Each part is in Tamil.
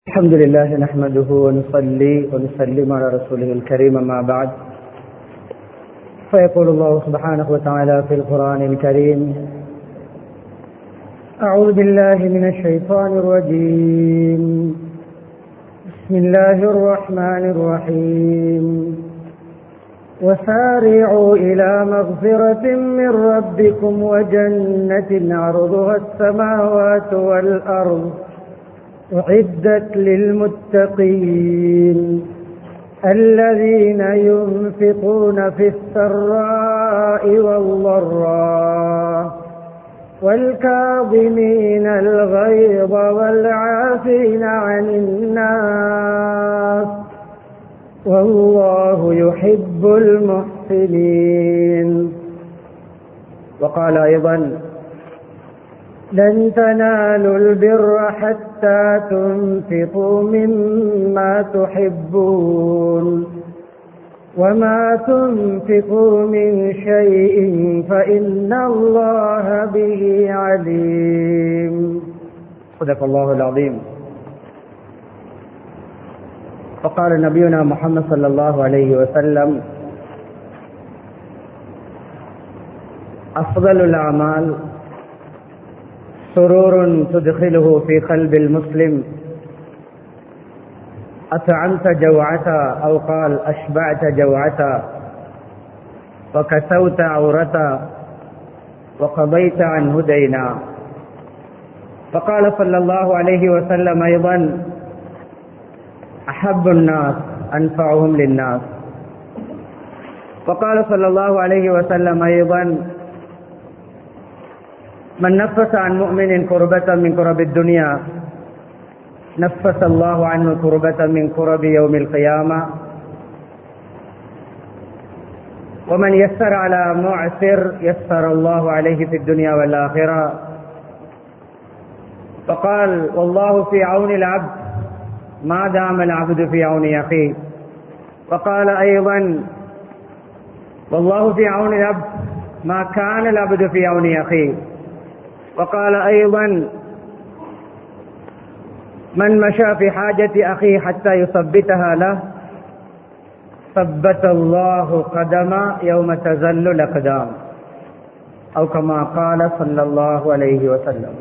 الحمد لله نحمده ونصلي ونسلم على رسوله الكريم ما بعد فيقول الله سبحانه وتعالى في القرآن الكريم أعوذ بالله من الشيطان الرجيم بسم الله الرحمن الرحيم وسارعوا إلى مغفرة من ربكم وجنة عرضها السماوات والأرض أعدت للمتقين الذين ينفقون في السراء والضراء والكاظمين الغيظ والعافين عن الناس والله يحب المحسنين وقال أيضا لن تنالوا البر حتى تنفقوا مما تحبون وما تنفقوا من شيء فإن الله به عليم صدق الله العظيم وقال نبينا محمد صلى الله عليه وسلم أفضل الأعمال سرور تدخله في قلب المسلم أطعمت جوعتا أو قال أشبعت جوعتا وكسوت عورتا وقضيت عنه دينا فقال صلى الله عليه وسلم أيضا أحب الناس أنفعهم للناس وقال صلى الله عليه وسلم أيضا من نفس عن مؤمن كربة من كرب الدنيا نفس الله عنه كربة من كرب يوم القيامة ومن يسر على معسر يسر الله عليه في الدنيا والآخرة فقال والله في عون العبد ما دام العبد في عون أخيه وقال أيضا والله في عون العبد ما كان العبد في عون أخيه وقال أيضا من مشى في حاجة أخيه حتى يثبتها له ثبت الله قدم يوم تزل الأقدام أو كما قال صلى الله عليه وسلم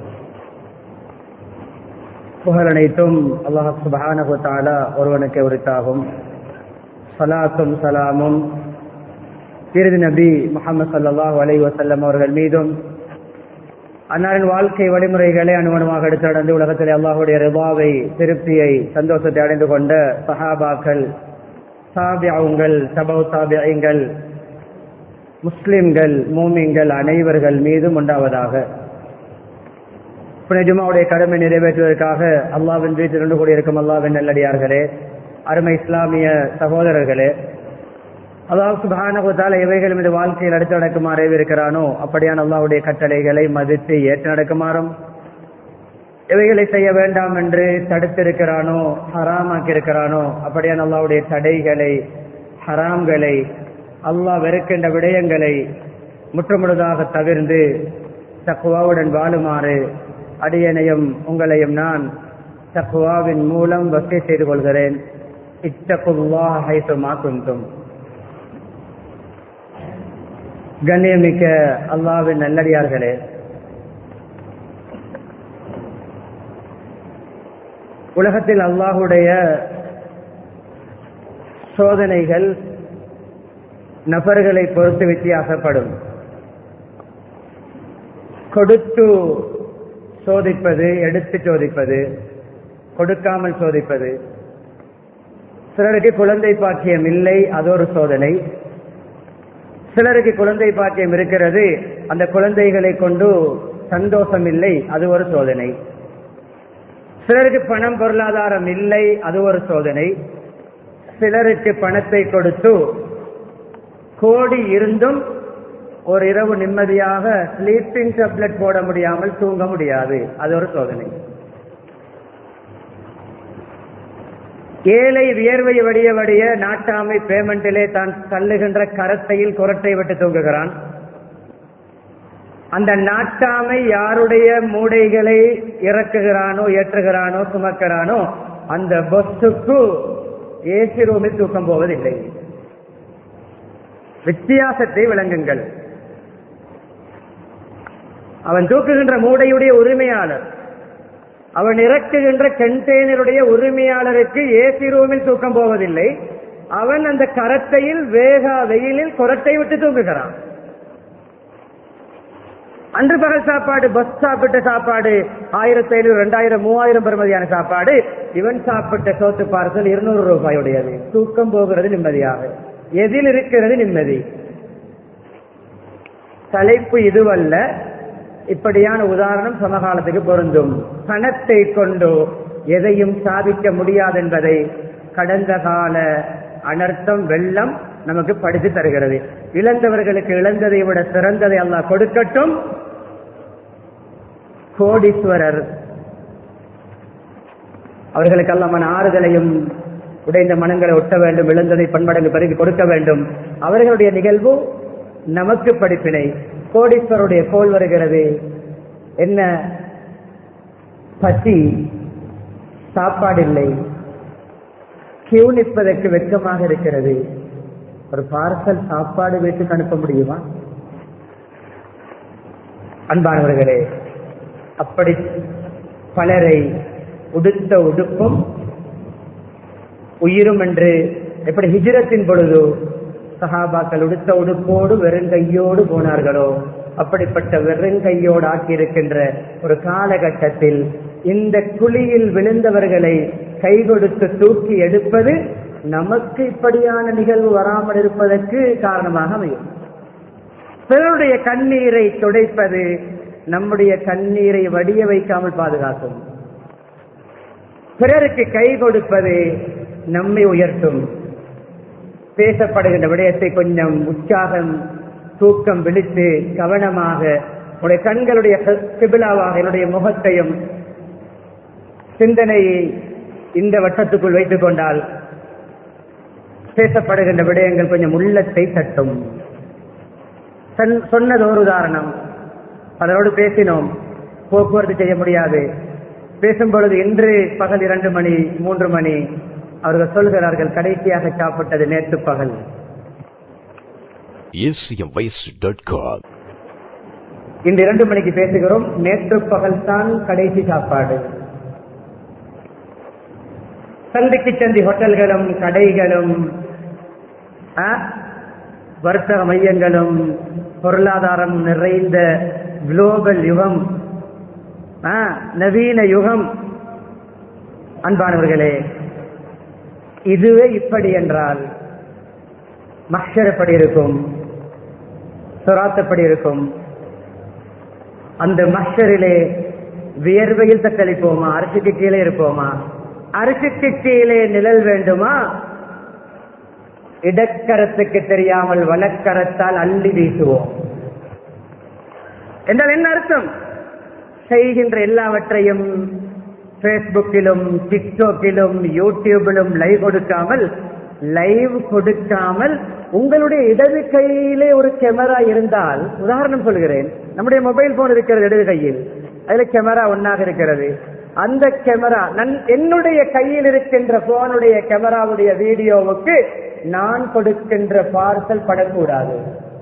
புகழனைத்தும் அல்லாஹ் சுபஹானஹு தஆலா ஒருவனுக்கு உரித்தாகும் சலாத்தும் சலாமும் திருதி நபி முகமது சல்லாஹூ அலை வசல்லம் அவர்கள் மீதும் அன்னாரின் வாழ்க்கை வழிமுறைகளை அனுமணமாக எடுத்து நடந்து உலகத்தில் அல்லாஹுடைய ரிபாவை திருப்தியை சந்தோஷத்தை அடைந்து கொண்ட சஹாபாக்கள் சாபியாவுங்கள் சபவ் சாபியங்கள் முஸ்லிம்கள் மூமிங்கள் அனைவர்கள் மீதும் உண்டாவதாக ஜுமாவுடைய கடமை நிறைவேற்றுவதற்காக அல்லாவின் வீட்டில் நின்று கூடியிருக்கும் அல்லாவின் நல்லடியார்களே அருமை இஸ்லாமிய சகோதரர்களே அல்லாஹ் சுபானகுத்தால எவைகள் மீது வாழ்க்கையில் அடுத்து நடக்குமாறு இருக்கிறானோ அப்படியான அல்லாவுடைய கட்டளைகளை மதித்து ஏற்று நடக்குமாறும் எவைகளை செய்ய வேண்டாம் என்று தடுத்திருக்கிறானோ ஹராமாக்கி இருக்கிறானோ அப்படியான அல்லாவுடைய தடைகளை ஹராம்களை அல்லாஹ் வெறுக்கின்ற விடயங்களை முற்றுமுழுதாக தவிர்ந்து தக்குவாவுடன் வாழுமாறு அடியனையும் உங்களையும் நான் தக்குவாவின் மூலம் வசதி செய்து கொள்கிறேன் இத்தகுவா ஹைசுமா குந்தும் கண்ணியமிக்க அல்லாவின் நல்லடியார்களே உலகத்தில் அல்லாஹுடைய சோதனைகள் நபர்களை பொறுத்து வித்தியாசப்படும் கொடுத்து சோதிப்பது எடுத்து சோதிப்பது கொடுக்காமல் சோதிப்பது சிலருக்கு குழந்தை பாக்கியம் இல்லை அது ஒரு சோதனை சிலருக்கு குழந்தை பாக்கியம் இருக்கிறது அந்த குழந்தைகளை கொண்டு சந்தோஷம் இல்லை அது ஒரு சோதனை சிலருக்கு பணம் பொருளாதாரம் இல்லை அது ஒரு சோதனை சிலருக்கு பணத்தை கொடுத்து கோடி இருந்தும் ஒரு இரவு நிம்மதியாக ஸ்லீப்பிங் டேப்லெட் போட முடியாமல் தூங்க முடியாது அது ஒரு சோதனை ஏழை வியர்வை வடிய வடிய நாட்டாமை பேமெண்டிலே தான் தள்ளுகின்ற கரத்தையில் குரட்டை விட்டு தூங்குகிறான் அந்த நாட்டாமை யாருடைய மூடைகளை இறக்குகிறானோ ஏற்றுகிறானோ சுமக்கிறானோ அந்த பஸ்ஸுக்கு ஏசி ரூமில் தூக்கம் போவதில்லை வித்தியாசத்தை விளங்குங்கள் அவன் தூக்குகின்ற மூடையுடைய உரிமையாளர் அவன் இறக்குகின்ற கண்டெய்னருடைய உரிமையாளருக்கு ஏசி ரூமில் தூக்கம் போவதில்லை அவன் அந்த கரத்தையில் வேக வெயிலில் குரட்டை விட்டு தூங்குகிறான் அன்று பகல் சாப்பாடு பஸ் சாப்பிட்ட சாப்பாடு ஆயிரத்தி ஐநூறு ரெண்டாயிரம் மூவாயிரம் பெறுமதியான சாப்பாடு இவன் சாப்பிட்ட சோத்து பார்சல் இருநூறு ரூபாயுடையது தூக்கம் போகிறது நிம்மதியாக எதில் இருக்கிறது நிம்மதி தலைப்பு இதுவல்ல இப்படியான உதாரணம் சமகாலத்துக்கு பொருந்தும் பணத்தை கொண்டு எதையும் சாதிக்க முடியாது என்பதை கடந்த கால அனர்த்தம் வெள்ளம் நமக்கு படித்து தருகிறது இழந்தவர்களுக்கு இழந்ததை விட சிறந்ததை அல்லாஹ் கொடுக்கட்டும் கோடீஸ்வரர் அவர்களுக்கு அல்லாமன் ஆறுதலையும் உடைந்த மனங்களை ஒட்ட வேண்டும் இழந்ததை பன்மடங்கு பெருகி கொடுக்க வேண்டும் அவர்களுடைய நிகழ்வு நமக்கு படிப்பினை கோடீஸ்வருடைய கோல் வருகிறது என்ன பசி சாப்பாடில்லை கியூ நிற்பதற்கு வெட்கமாக இருக்கிறது ஒரு பார்சல் சாப்பாடு வீட்டுக்கு அனுப்ப முடியுமா அன்பானவர்களே அப்படி பலரை உடுத்த உடுப்பும் உயிரும் என்று எப்படி ஹிஜ்ரத்தின் பொழுது சஹாபாக்கள் உடுத்த உடுப்போடு வெறுங்கையோடு போனார்களோ அப்படிப்பட்ட வெறுங்கையோடு ஆக்கியிருக்கின்ற ஒரு காலகட்டத்தில் இந்த குழியில் விழுந்தவர்களை கை கொடுத்து தூக்கி எடுப்பது நமக்கு இப்படியான நிகழ்வு வராமல் இருப்பதற்கு காரணமாக அமையும் பிறருடைய கண்ணீரை துடைப்பது நம்முடைய கண்ணீரை வடிய வைக்காமல் பாதுகாக்கும் பிறருக்கு கை கொடுப்பது நம்மை உயர்த்தும் பேசப்படுகின்ற விடயத்தை கொஞ்சம் உற்சாகம் தூக்கம் விழித்து கவனமாக உடைய கண்களுடைய சிபிலாவாக என்னுடைய முகத்தையும் சிந்தனையை இந்த வட்டத்துக்குள் வைத்துக் கொண்டால் பேசப்படுகின்ற விடயங்கள் கொஞ்சம் உள்ளத்தை தட்டும் சொன்னது ஒரு உதாரணம் அதனோடு பேசினோம் போக்குவரத்து செய்ய முடியாது பேசும் பொழுது இன்று பகல் இரண்டு மணி மூன்று மணி அவர்கள் சொல்கிறார்கள் கடைசியாக சாப்பிட்டது நேற்று பகல் acmvoice.com இன்று இரண்டு மணிக்கு பேசுகிறோம் நேற்று பகல் தான் கடைசி சாப்பாடு சந்திக்கு சந்தி ஹோட்டல்களும் கடைகளும் ஆ, வர்த்தக மையங்களும் பொருளாதாரம் நிறைந்த குளோபல் யுகம் ஆ, நவீன யுகம் அன்பானவர்களே இதுவே இப்படி என்றால் மக்ஷர் எப்படி இருக்கும் சுராத் எப்படி இருக்கும் அந்த மஷரிலே வியர்வையில் தக்களிப்போமா அரிசிக்கு கீழே இருப்போமா அரிசிக்கு கீழே நிழல் வேண்டுமா இடக்கரத்துக்கு தெரியாமல் வலக்கரத்தால் அள்ளி வீசுவோம் என்றால் என்ன அர்த்தம் செய்கின்ற எல்லாவற்றையும் பேஸ்புக்கிலும் டிக்டாக்கிலும் யூடியூபிலும் லைவ் கொடுக்காமல் லைவ் கொடுக்காமல் உங்களுடைய இடது கையிலே ஒரு கேமரா இருந்தால் உதாரணம் சொல்கிறேன் நம்முடைய மொபைல் போன் இருக்கிறது இடது கையில் அதுல கேமரா ஒன்னாக இருக்கிறது அந்த கேமரா நன் என்னுடைய கையில் இருக்கின்ற போனுடைய கேமராவுடைய வீடியோவுக்கு நான் கொடுக்கின்ற பார்சல் படக்கூடாது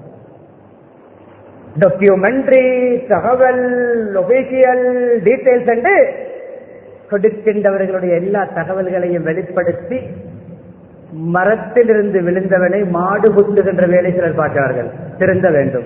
டாக்குமெண்ட்ரி தகவல் ஒபிஷியல் டீடைல்ஸ் என்று கொடுக்கின்றவர்களுடைய எல்லா தகவல்களையும் வெளிப்படுத்தி மரத்திலிருந்து விழுந்தவனை மாடு குத்துகின்ற வேலை சிலர் பார்க்கிறார்கள் திருந்த வேண்டும்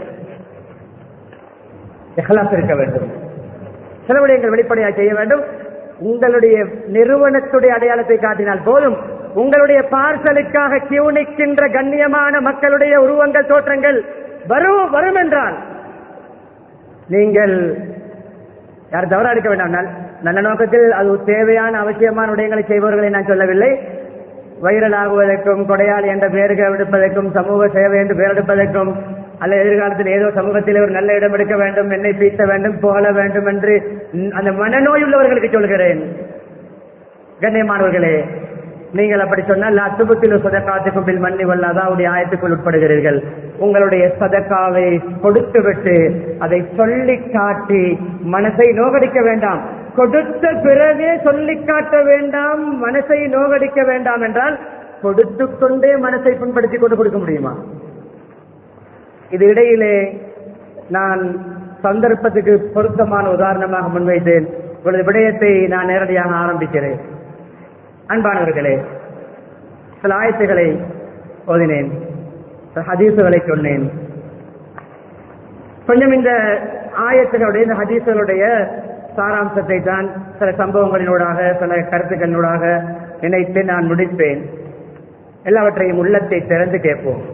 இஹ்லாஸ் இருக்க வேண்டும் சில விடயங்கள் வெளிப்படையாக செய்ய வேண்டும் உங்களுடைய நிறுவனத்துடைய அடையாளத்தை காட்டினால் போதும் உங்களுடைய பார்சலுக்காக கியூ நிற்கின்ற கண்ணியமான மக்களுடைய உருவங்கள் தோற்றங்கள் வரும் வரும் என்றால் நீங்கள் யார் தவறா இருக்க வேண்டாம் நல்- நல்ல நோக்கத்தில் அது தேவையான அவசியமான விடயங்களை செய்பவர்களை நான் சொல்லவில்லை வைரல் ஆகுவதற்கும் கொடையாளி என்ற பெயர்கள் எடுப்பதற்கும் சமூக சேவை என்று பெயர் எடுப்பதற்கும் அல்ல எதிர்காலத்தில் ஏதோ சமூகத்தில் ஒரு நல்ல இடம் எடுக்க வேண்டும் என்னை பீத்த வேண்டும் புகழ வேண்டும் என்று ம், அந்த மனநோய் உள்ளவர்களுக்கு சொல்கிறேன் கண்ணியமானவர்களே நீங்கள் அப்படி சொன்னால் அத்துபத்தில் சதக்காத்துக்கும் பில் மன்னி வல்லாதாவுடைய ஆயத்துக்குள் உட்படுகிறீர்கள் உங்களுடைய சதக்காவை கொடுத்துவிட்டு அதை சொல்லி காட்டி மனசை நோகடிக்க வேண்டாம் கொடுத்த பிறகே சொல்லிக் காட்ட வேண்டாம் மனசை நோகடிக்க வேண்டாம் என்றால் கொடுத்து கொண்டே மனசை புண்படுத்தி கொண்டு கொடுக்க முடியுமா இது இடையிலே நான் சந்தர்ப்பத்துக்கு பொருத்தமான உதாரணமாக முன்வைத்தேன் இப்பொழுது விடயத்தை நான் நேரடியாக ஆரம்பிக்கிறேன் அன்பானவர்களே சில ஆயத்துகளை ஓதினேன் சில ஹதீசுகளை சொன்னேன் கொஞ்சம் இந்த ஆயத்துகளுடைய இந்த ஹதீசுகளுடைய சாராம்சத்தை தான் சில சம்பவங்களினூடாக சில கருத்துக்களினூடாக நினைத்து நான் முடிப்பேன் எல்லாவற்றையும் உள்ளத்தை திறந்து கேட்போம்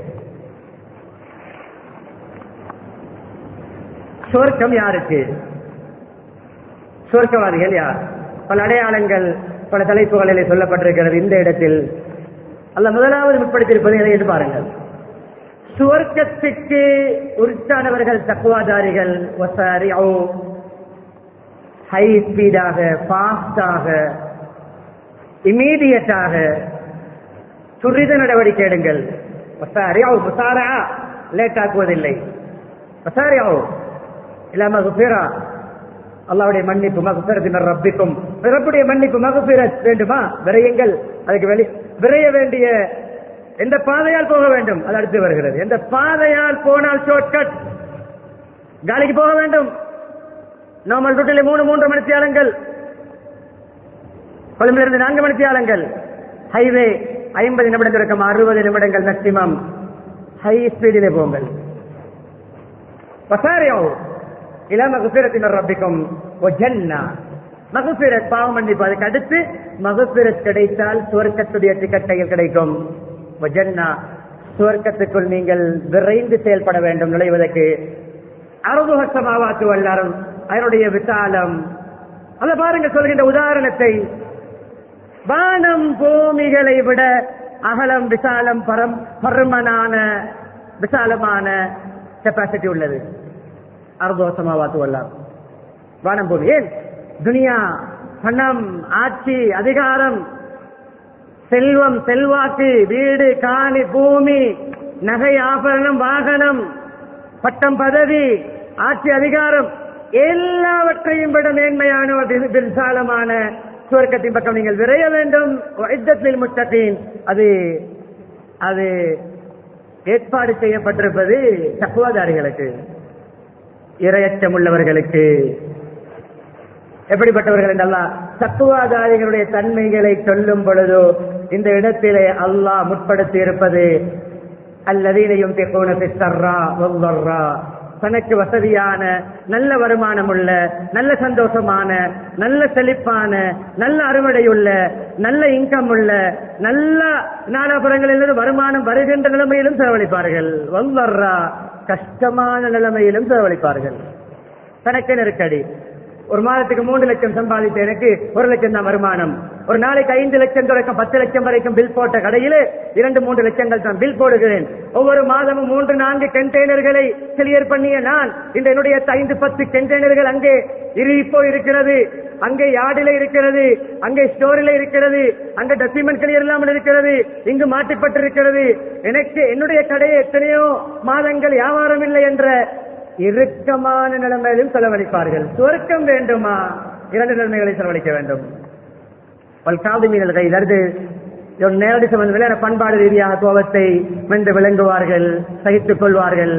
சுவர்க்கம் யாருக்கு சுவர்க்கவாதிகள் யார் பல அடையாளங்கள் பல தலைப்புகளிலே சொல்லப்பட்டிருக்கிறது இந்த இடத்தில் அல்ல முதலாவது முற்படுத்தியிருப்பது எதை என்று பாருங்கள் சுவர்க்கத்துக்கு உரித்தானவர்கள் தக்குவாதாரிகள் ஹை ஸ்பீடாக ஃபாஸ்டாக இமீடியட்டாக துரித நடவடிக்கை எடுங்கள் லேட் ஆக்குவதில்லை இல்லாம குபேரா அல்லாவுடைய மன்னிப்பு மகுபிரத்தினர் ரப்பிக்கும் பிறப்புடைய மன்னிப்பு மகுபிரத் வேண்டுமா விரையுங்கள் அதுக்கு வெளி விரைய வேண்டிய எந்த பாதையால் போக வேண்டும் அது அடுத்து வருகிறது எந்த பாதையால் போனால் ஷார்ட்கட் காலிக்கு போக வேண்டும் நாமல் ரூட்டிலே மூணு மூன்று மணித்தியாலங்கள் கொழும்பிலிருந்து நான்கு மணித்தியாலங்கள் ஹைவே ஐம்பது நிமிடங்கள் இருக்கும் அறுபது நிமிடங்கள் மேக்சிமம் ஹை ஸ்பீடிலே போங்கள் வசாரியாவும் இல மகுபிரத்தினர் ரப்பிக்கும் மகுபிரத் பாவம் மன்னிப்பு அதுக்கு அடுத்து மகுபிரத் கிடைத்தால் சுவர்க்கத்துடைய டிக்கெட்டைகள் கிடைக்கும் வஜன்னா சுவர்க்கத்துக்குள் நீங்கள் விரைந்து செயல்பட வேண்டும் நுழைவதற்கு அறுபகமாவாத்து வல்லாரும் அதனுடைய விசாலம் அதை பாருங்க சொல்கின்ற உதாரணத்தை வானம் பூமிகளை விட அகலம் விசாலம் பரம் பருமனான விசாலமான கெப்பாசிட்டி உள்ளது அர்தோசமாவாத்து வல்லாம் வானம் பூமி ஏன் துனியா பணம் ஆட்சி அதிகாரம் செல்வம் செல்வாக்கு வீடு காணி பூமி நகை ஆபரணம் வாகனம் பட்டம் பதவி ஆட்சி அதிகாரம் எல்லாவற்றையும் விட மேன்மையான ஒரு விசாலமான சுவர்க்கத்தின் பக்கம் நீங்கள் விரைய வேண்டும் யுத்தத்தில் முத்தத்தின் அது அது ஏற்பாடு செய்யப்பட்டிருப்பது தக்குவாதாரிகளுக்கு இரையச்சம் உள்ளவர்களுக்கு எப்படிப்பட்டவர்கள் என்றெல்லாம் தத்துவாதாரிகளுடைய தன்மைகளை சொல்லும் பொழுதோ இந்த இடத்திலே அல்லாஹ் முற்படுத்தி இருப்பது அல்லதீனையும் தனக்கு வசதியான நல்ல வருமானம் உள்ள நல்ல சந்தோஷமான நல்ல செழிப்பான நல்ல அறுவடையுள்ள நல்ல இன்கம் உள்ள நல்ல நாலாபுரங்களிலிருந்து வருமானம் வருகின்ற நிலைமையிலும் செலவழிப்பார்கள் வல்லர்ரா கஷ்டமான நிலைமையிலும் செலவழிப்பார்கள் தனக்கு நெருக்கடி ஒரு மாதத்துக்கு மூன்று லட்சம் சம்பாதித்த எனக்கு ஒரு லட்சம் தான் வருமானம் ஒரு நாளைக்கு ஐந்து லட்சம் தொடக்கம் பத்து லட்சம் வரைக்கும் பில் போட்ட கடையில் இரண்டு மூன்று லட்சங்கள் தான் பில் போடுகிறேன் ஒவ்வொரு மாதமும் மூன்று நான்கு கண்டெய்னர்களை கிளியர் பண்ணிய நான் இந்த என்னுடைய ஐந்து பத்து கண்டெய்னர்கள் அங்கே இருப்போ இருக்கிறது அங்கே யார்டில இருக்கிறது அங்கே ஸ்டோரில் இருக்கிறது அங்கே டஸ்ட்பின் கிளியர் இல்லாமல் இருக்கிறது இங்கு மாட்டிப்பட்டிருக்கிறது எனக்கு என்னுடைய கடையை எத்தனையோ மாதங்கள் வியாபாரம் இல்லை என்ற இறுக்கமான நிலைமையிலும் செலவழிப்பார்கள் சுவர்க்கம் வேண்டுமா இரண்டு நிலைமைகளை செலவழிக்க வேண்டும் காது மீனல்கள் இதற்கு நேரடி சம்பந்தமில்லை பண்பாடு ரீதியாக கோபத்தை மென்று விளங்குவார்கள் சகித்துக் கொள்வார்கள்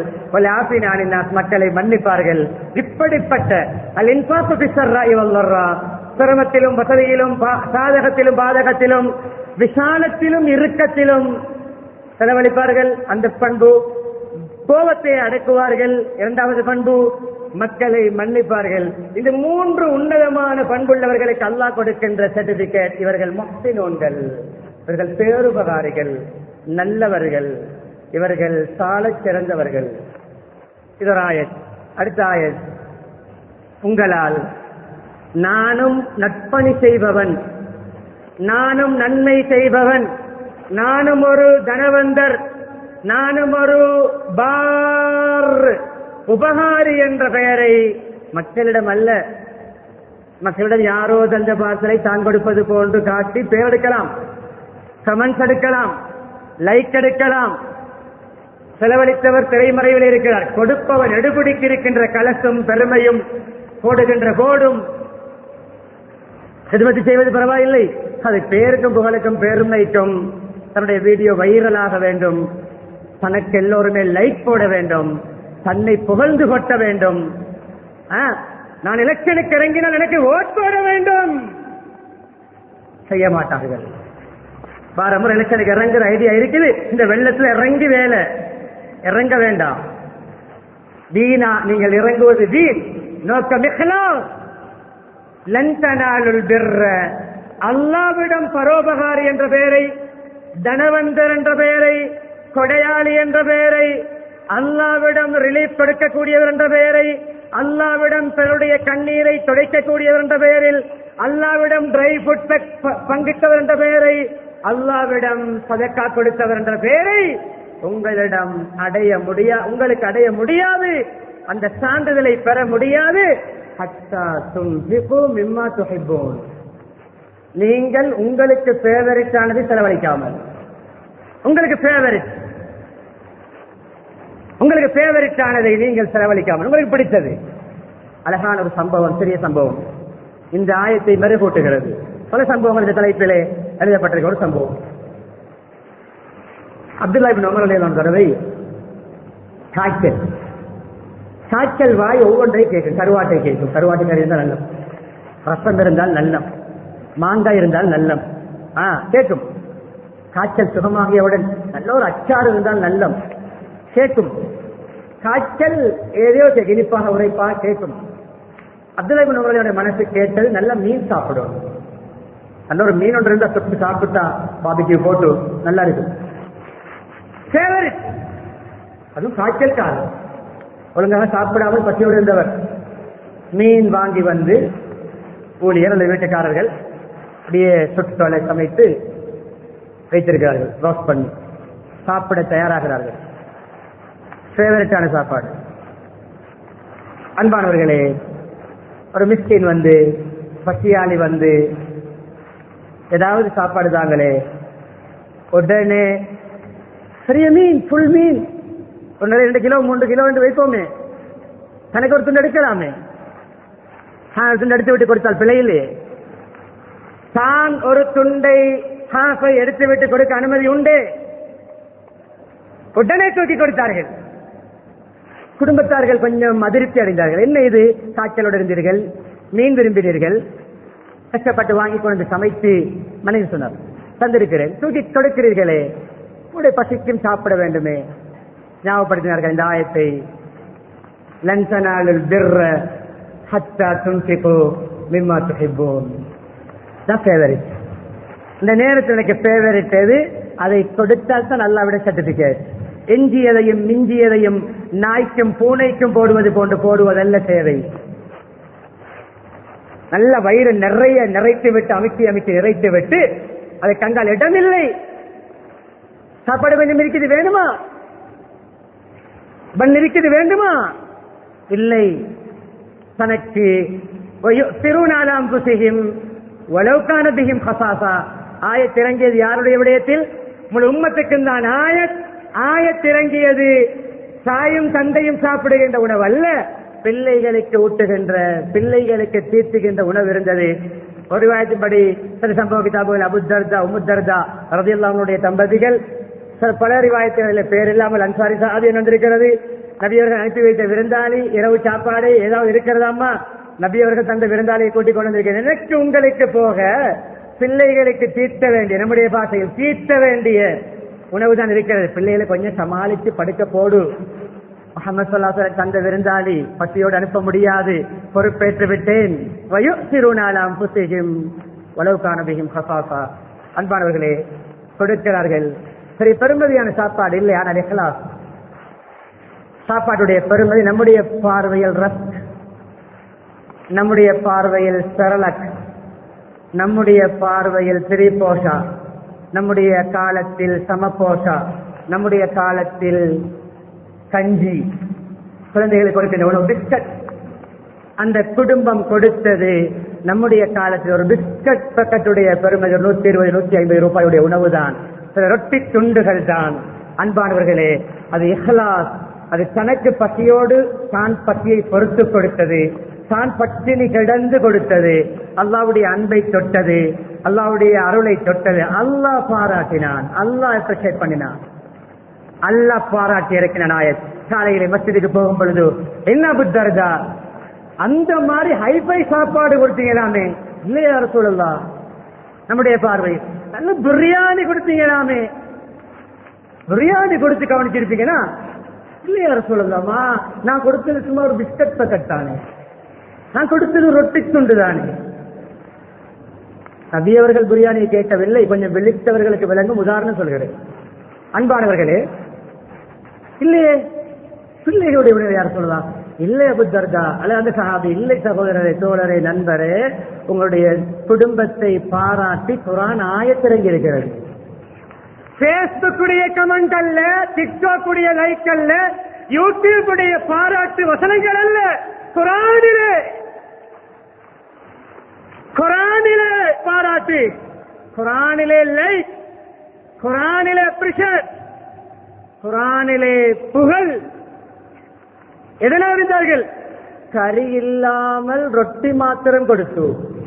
மக்களை மன்னிப்பார்கள் இப்படிப்பட்ட அல் இன்பாசர்ரா சிரமத்திலும் வசதியிலும் சாதகத்திலும் பாதகத்திலும் விசாலத்திலும் இறுக்கத்திலும் செலவழிப்பார்கள் அந்த பண்பு கோபத்தை அடக்குவார்கள் இரண்டாவது பண்பு மக்களை மன்னிப்பார்கள் இந்த மூன்று உன்னதமான பண்புள்ளவர்களுக்கு அல்லாஹ் கொடுக்கின்ற சர்டிபிகேட் இவர்கள் முக்தினோன்கள் இவர்கள் பேருபகாரிகள் நல்லவர்கள் இவர்கள் சாலச் சிறந்தவர்கள் இதொரு ஆயத் அடுத்த ஆயத் உங்களால் நானும் நட்பணி செய்பவன் நானும் நன்மை செய்பவன் நானும் ஒரு தனவந்தர் நானும் ஒரு பார் உபகாரி என்ற பெயரை மக்களிடம் அல்ல மக்களிடம் யாரோ தந்த பார்சலை தான் கொடுப்பது போன்று காட்டி பேர் எடுக்கலாம் கமெண்ட்ஸ் எடுக்கலாம் லைக் எடுக்கலாம் செலவழித்தவர் திரைமறைவில் இருக்கிறார் கொடுப்பவன் எடுபிடிக்கு இருக்கின்ற கலசும் பெருமையும் போடுகின்ற போடும் சிறுமதி செய்வது பரவாயில்லை அது பேருக்கும் புகழுக்கும் பெருமைக்கும் தன்னுடைய வீடியோ வைரலாக வேண்டும் தனக்கு எல்லோருமே லைக் போட வேண்டும் தன்னை புகழ்ந்து கொட்ட வேண்டும் ஆ, நான் எலெக்ஷனுக்கு இறங்கினால் எனக்கு ஓட் போட வேண்டும் செய்ய மாட்டார்கள் வாரமுறை எலெக்ஷனுக்கு இறங்குற ஐடியா இருக்குது இந்த வெள்ளத்துல இறங்கி வேலை இறங்க வேண்டாம் வீணா நீங்கள் இறங்குவது வீண் நோக்கம் இஹ்லாஸ் லன் தனாலுல் பிர்ர அல்லாவிடம் பரோபகாரி என்ற பெயரை தனவந்தர் என்ற பெயரை கொடையாளி என்ற பெயரை அல்லாவிடம் ரிலீஃப் கொடுக்கக்கூடியவர் என்ற பெயரை அல்லாவிடம் பிறருடைய கண்ணீரை துடைக்கக்கூடியவர் என்ற பெயரில் அல்லாவிடம் ட்ரை ஃபுட் பங்கிட்டவர் என்ற பெயரை அல்லாவிடம் சதக்கா கொடுத்தவர் என்ற பெயரை உங்களிடம் அடைய முடியா உங்களுக்கு அடைய முடியாது அந்த சான்றிதழை பெற முடியாது ஹத்தா துன்ஃபிகு மிம்மா துஹிப்பூன் நீங்கள் உங்களுக்கு ஃபேவரட் ஆனதை செலவழிக்காமல் உங்களுக்கு ஃபேவரட் உங்களுக்கு ஃபேவரட் ஆனதை நீங்கள் செலவழிக்காமல் உங்களுக்கு பிடித்தது அழகான ஒரு சம்பவம் சிறிய சம்பவம் இந்த ஆயத்தை மெருகூட்டுகிறது பல சம்பவங்கள் இந்த தலைப்பிலே எழுதப்பட்டிருக்க ஒரு சம்பவம் அப்துல்லா பின் உமர் அலைஹிஸ்ஸலாம் தடவை காய்ச்சல் காய்ச்சல் வாய் ஒவ்வொன்றையும் கேட்கும் கருவாட்டை கேட்கும் கருவாட்டை கறி இருந்தால் நல்லம் ரசம் இருந்தால் நல்லம் மாங்காய் இருந்தால் நல்லம் ஆ கேட்கும் காய்ச்சல் சுகமாகியவுடன் நல்ல ஒரு அச்சாறு இருந்தால் நல்லம் கேட்கும் காய்ச்சல் ஏதோ கேட்கும் இனிப்பாக உரைப்பாக கேட்கும் அப்துல்லா பின் உமருடைய மனசு கேட்டது நல்ல மீன் சாப்பிடும் நல்ல ஒரு மீன் ஒன்று இருந்தா சுட்டு சாப்பிட்டா பாபிக்கு போட்டு நல்லா இருக்கும் ஃபேவரட் அதுவும் காய்ச்சல் காலம் ஒழுங்காக சாப்பிடாமல் பசியோடு இருந்தவர் மீன் வாங்கி வந்து ஊழியர் அல்லது வீட்டுக்காரர்கள் அப்படியே சுற்றுச்சூழலை சமைத்து வைத்திருக்கிறார்கள் ரோஸ்ட் பண்ணி சாப்பிட தயாராகிறார்கள் ஃபேவரட்டான சாப்பாடு அன்பானவர்களே ஒரு மிஸ்கின் வந்து பசியாளி வந்து ஏதாவது சாப்பாடு தாங்களே உடனே பெரிய மீன் புல் மீன் ஒரு நிறைய ரெண்டு கிலோ மூன்று கிலோ என்று வைப்போமே தனக்கு ஒரு துண்டு எடுக்கலாமே ஆ, ஒரு துண்டு எடுத்து விட்டு கொடுத்தால் பிழையிலே தான் ஒரு துண்டை ஹாஃபை எடுத்து விட்டு கொடுக்க அனுமதி உண்டு உடனே தூக்கி கொடுத்தார்கள் குடும்பத்தார்கள் கொஞ்சம் அதிருப்தி அடைந்தார்கள் என்ன இது காய்ச்சலோடு இருந்தீர்கள் மீன் விரும்பினீர்கள் கஷ்டப்பட்டு வாங்கி கொண்டு வந்து சமைத்து மனைவி சொன்னார் தந்திருக்கிறேன் தூக்கி கொடுக்கிறீர்களே உடைய பசிக்கும் சாப்பிட வேண்டுமே ஞாபகப்படுத்தினார்கள் இந்த ஆயத்தை லன்சனாலுல் பிர்ர ஹத்தா துன்ஃபிகு மிம்மா துஹிப்பூன் தான் ஃபேவரட் இந்த நேரத்தில் எனக்கு ஃபேவரட் எது அதை கொடுத்தால் தான் நல்லா விட சர்டிபிகேட் எஞ்சியதையும் மிஞ்சியதையும் நாய்க்கும் பூனைக்கும் போடுவது போன்று போடுவதல்ல தேவை நல்ல வயிறு நிறைய நிறைத்து விட்டு அமைக்கி அமைக்கி நிறைத்து விட்டு அதை கண்டால் இடமில்லை சாப்பாடு கொஞ்சம் இருக்குது வேணுமா பன் இருக்குது வேண்டுமா இல்லை தனக்கு திருநாளாம் புசிகும் வலவுக்கான பிகிம் ஹசாசா ஆயத்திறங்கியது யாருடைய விடயத்தில் முழு உம்மத்துக்கும் தான் ஆயத் ஆயத்திறங்கியது தாயும் தந்தையும் சாப்பிடுகின்ற உணவு அல்ல பிள்ளைகளுக்கு ஊட்டுகின்ற பிள்ளைகளுக்கு தீர்த்துகின்ற உணவு இருந்தது ஒரு வாயத்தின்படி சில சம்பவ கிதாபுகள் அபுத்தர்தா உமுத்தர்தா ரதியுல்லாவுடைய தம்பதிகள் சில பல ரிவாயத்துகளில் பேர் இல்லாமல் அன்சாரி சாதி வந்திருக்கிறது நபியவர்கள் அனுப்பி வைத்த விருந்தாளி இரவு சாப்பாடு ஏதாவது இருக்கிறதாம்மா நபியவர்கள் தந்த விருந்தாளியை கூட்டிக் கொண்டு வந்திருக்கிறேன் எனக்கு உங்களுக்கு போக பிள்ளைகளுக்கு தீர்த்த வேண்டிய நம்முடைய பாஷையில் தீர்த்த வேண்டிய உணவு தான் இருக்கிறது பிள்ளைகளை கொஞ்சம் சமாளித்து படுக்க போடு முகமது சொல்லாசர தந்த விருந்தாளி பசியோடு அனுப்ப முடியாது பொறுப்பேற்று விட்டேன் வயு சிறுநாளாம் புசிகும் வளவுக்கான பிகும் ஹசாசா அன்பானவர்களே கொடுக்கிறார்கள் சரி பெருமதியான சாப்பாடு இல்லை ஆனால் இஹ்லாஸ் சாப்பாட்டுடைய பெருமதி நம்முடைய பார்வையில் ரஸ்க் நம்முடைய பார்வையில் செரலக் நம்முடைய பார்வையில் திரிபோஷா நம்முடைய காலத்தில் சமபோஷா நம்முடைய காலத்தில் கஞ்சி குழந்தைகளுக்கு கொடுக்கின்ற உணவு பிஸ்கட் அந்த குடும்பம் கொடுத்தது நம்முடைய காலத்தில் ஒரு பிஸ்கட் பக்கத்துடைய பெருமதி நூத்தி இருபது நூத்தி ஐம்பது ரூபாயுடைய உணவு தான் சில ரொட்டி துண்டுகள் தான் அன்பானவர்களே அது இஹ்லாஸ் அது தனக்கு பசியோடு தான் பசியை பொறுத்து கொடுத்தது தான் பட்டினி கிடந்து கொடுத்தது அல்லாவுடைய அன்பை தொட்டது அல்லாவுடைய அருளை தொட்டது அல்லாஹ் பாராட்டினான் அல்லாஹ் அப்ரிஷியேட் பண்ணினான் அல்லாஹ் பாராட்டி இறக்கின நாயக் காலையில மஸ்ஜிதுக்கு போகும் பொழுது என்ன புத்தர்தா அந்த மாதிரி ஹைஃபை சாப்பாடு கொடுத்தீங்களாமே இல்லையா சொல்லலாம் நம்முடைய பார்வை நல்ல பிரியாணி கொடுத்தீங்களாமே பிரியாணி கொடுத்து கவனிச்சிருப்பீங்கன்னா இல்லையா சொல்லலாமா நான் கொடுத்தது சும்மா ஒரு பிஸ்கட் பக்கெட் தானே நான் கொடுத்தது ரொட்டி துண்டு தானே நபியவர்கள் பிரியாணியை கேட்கவில்லை கொஞ்சம் விழித்தவர்களுக்கு விளங்கும் உதாரணம் சொல்கிறேன் அன்பானவர்களே இல்லையே பிள்ளைகளுடைய உணவு யார் சொல்லலாம் இல்லை அபுத்தர்தா அல்ல அந்த சஹாபி இல்லை சகோதரரே தோழரே நண்பரே உங்களுடைய குடும்பத்தை பாராட்டி குரான் ஆயத்திறங்கி இருக்கிறது பேஸ்புக்குடைய கமெண்ட் அல்ல டிக்டாக் உடைய லைக் அல்ல யூடியூப் உடைய பாராட்டு வசனங்கள் அல்ல குரானிலே குரானிலே பாராட்டு குரானிலே லைக் குரானிலே அப்ரிஷியேட் குரானிலே புகழ் எதனால் இருந்தார்கள் கறி இல்லாமல் ரொட்டி மாத்திரம் கொடுத்து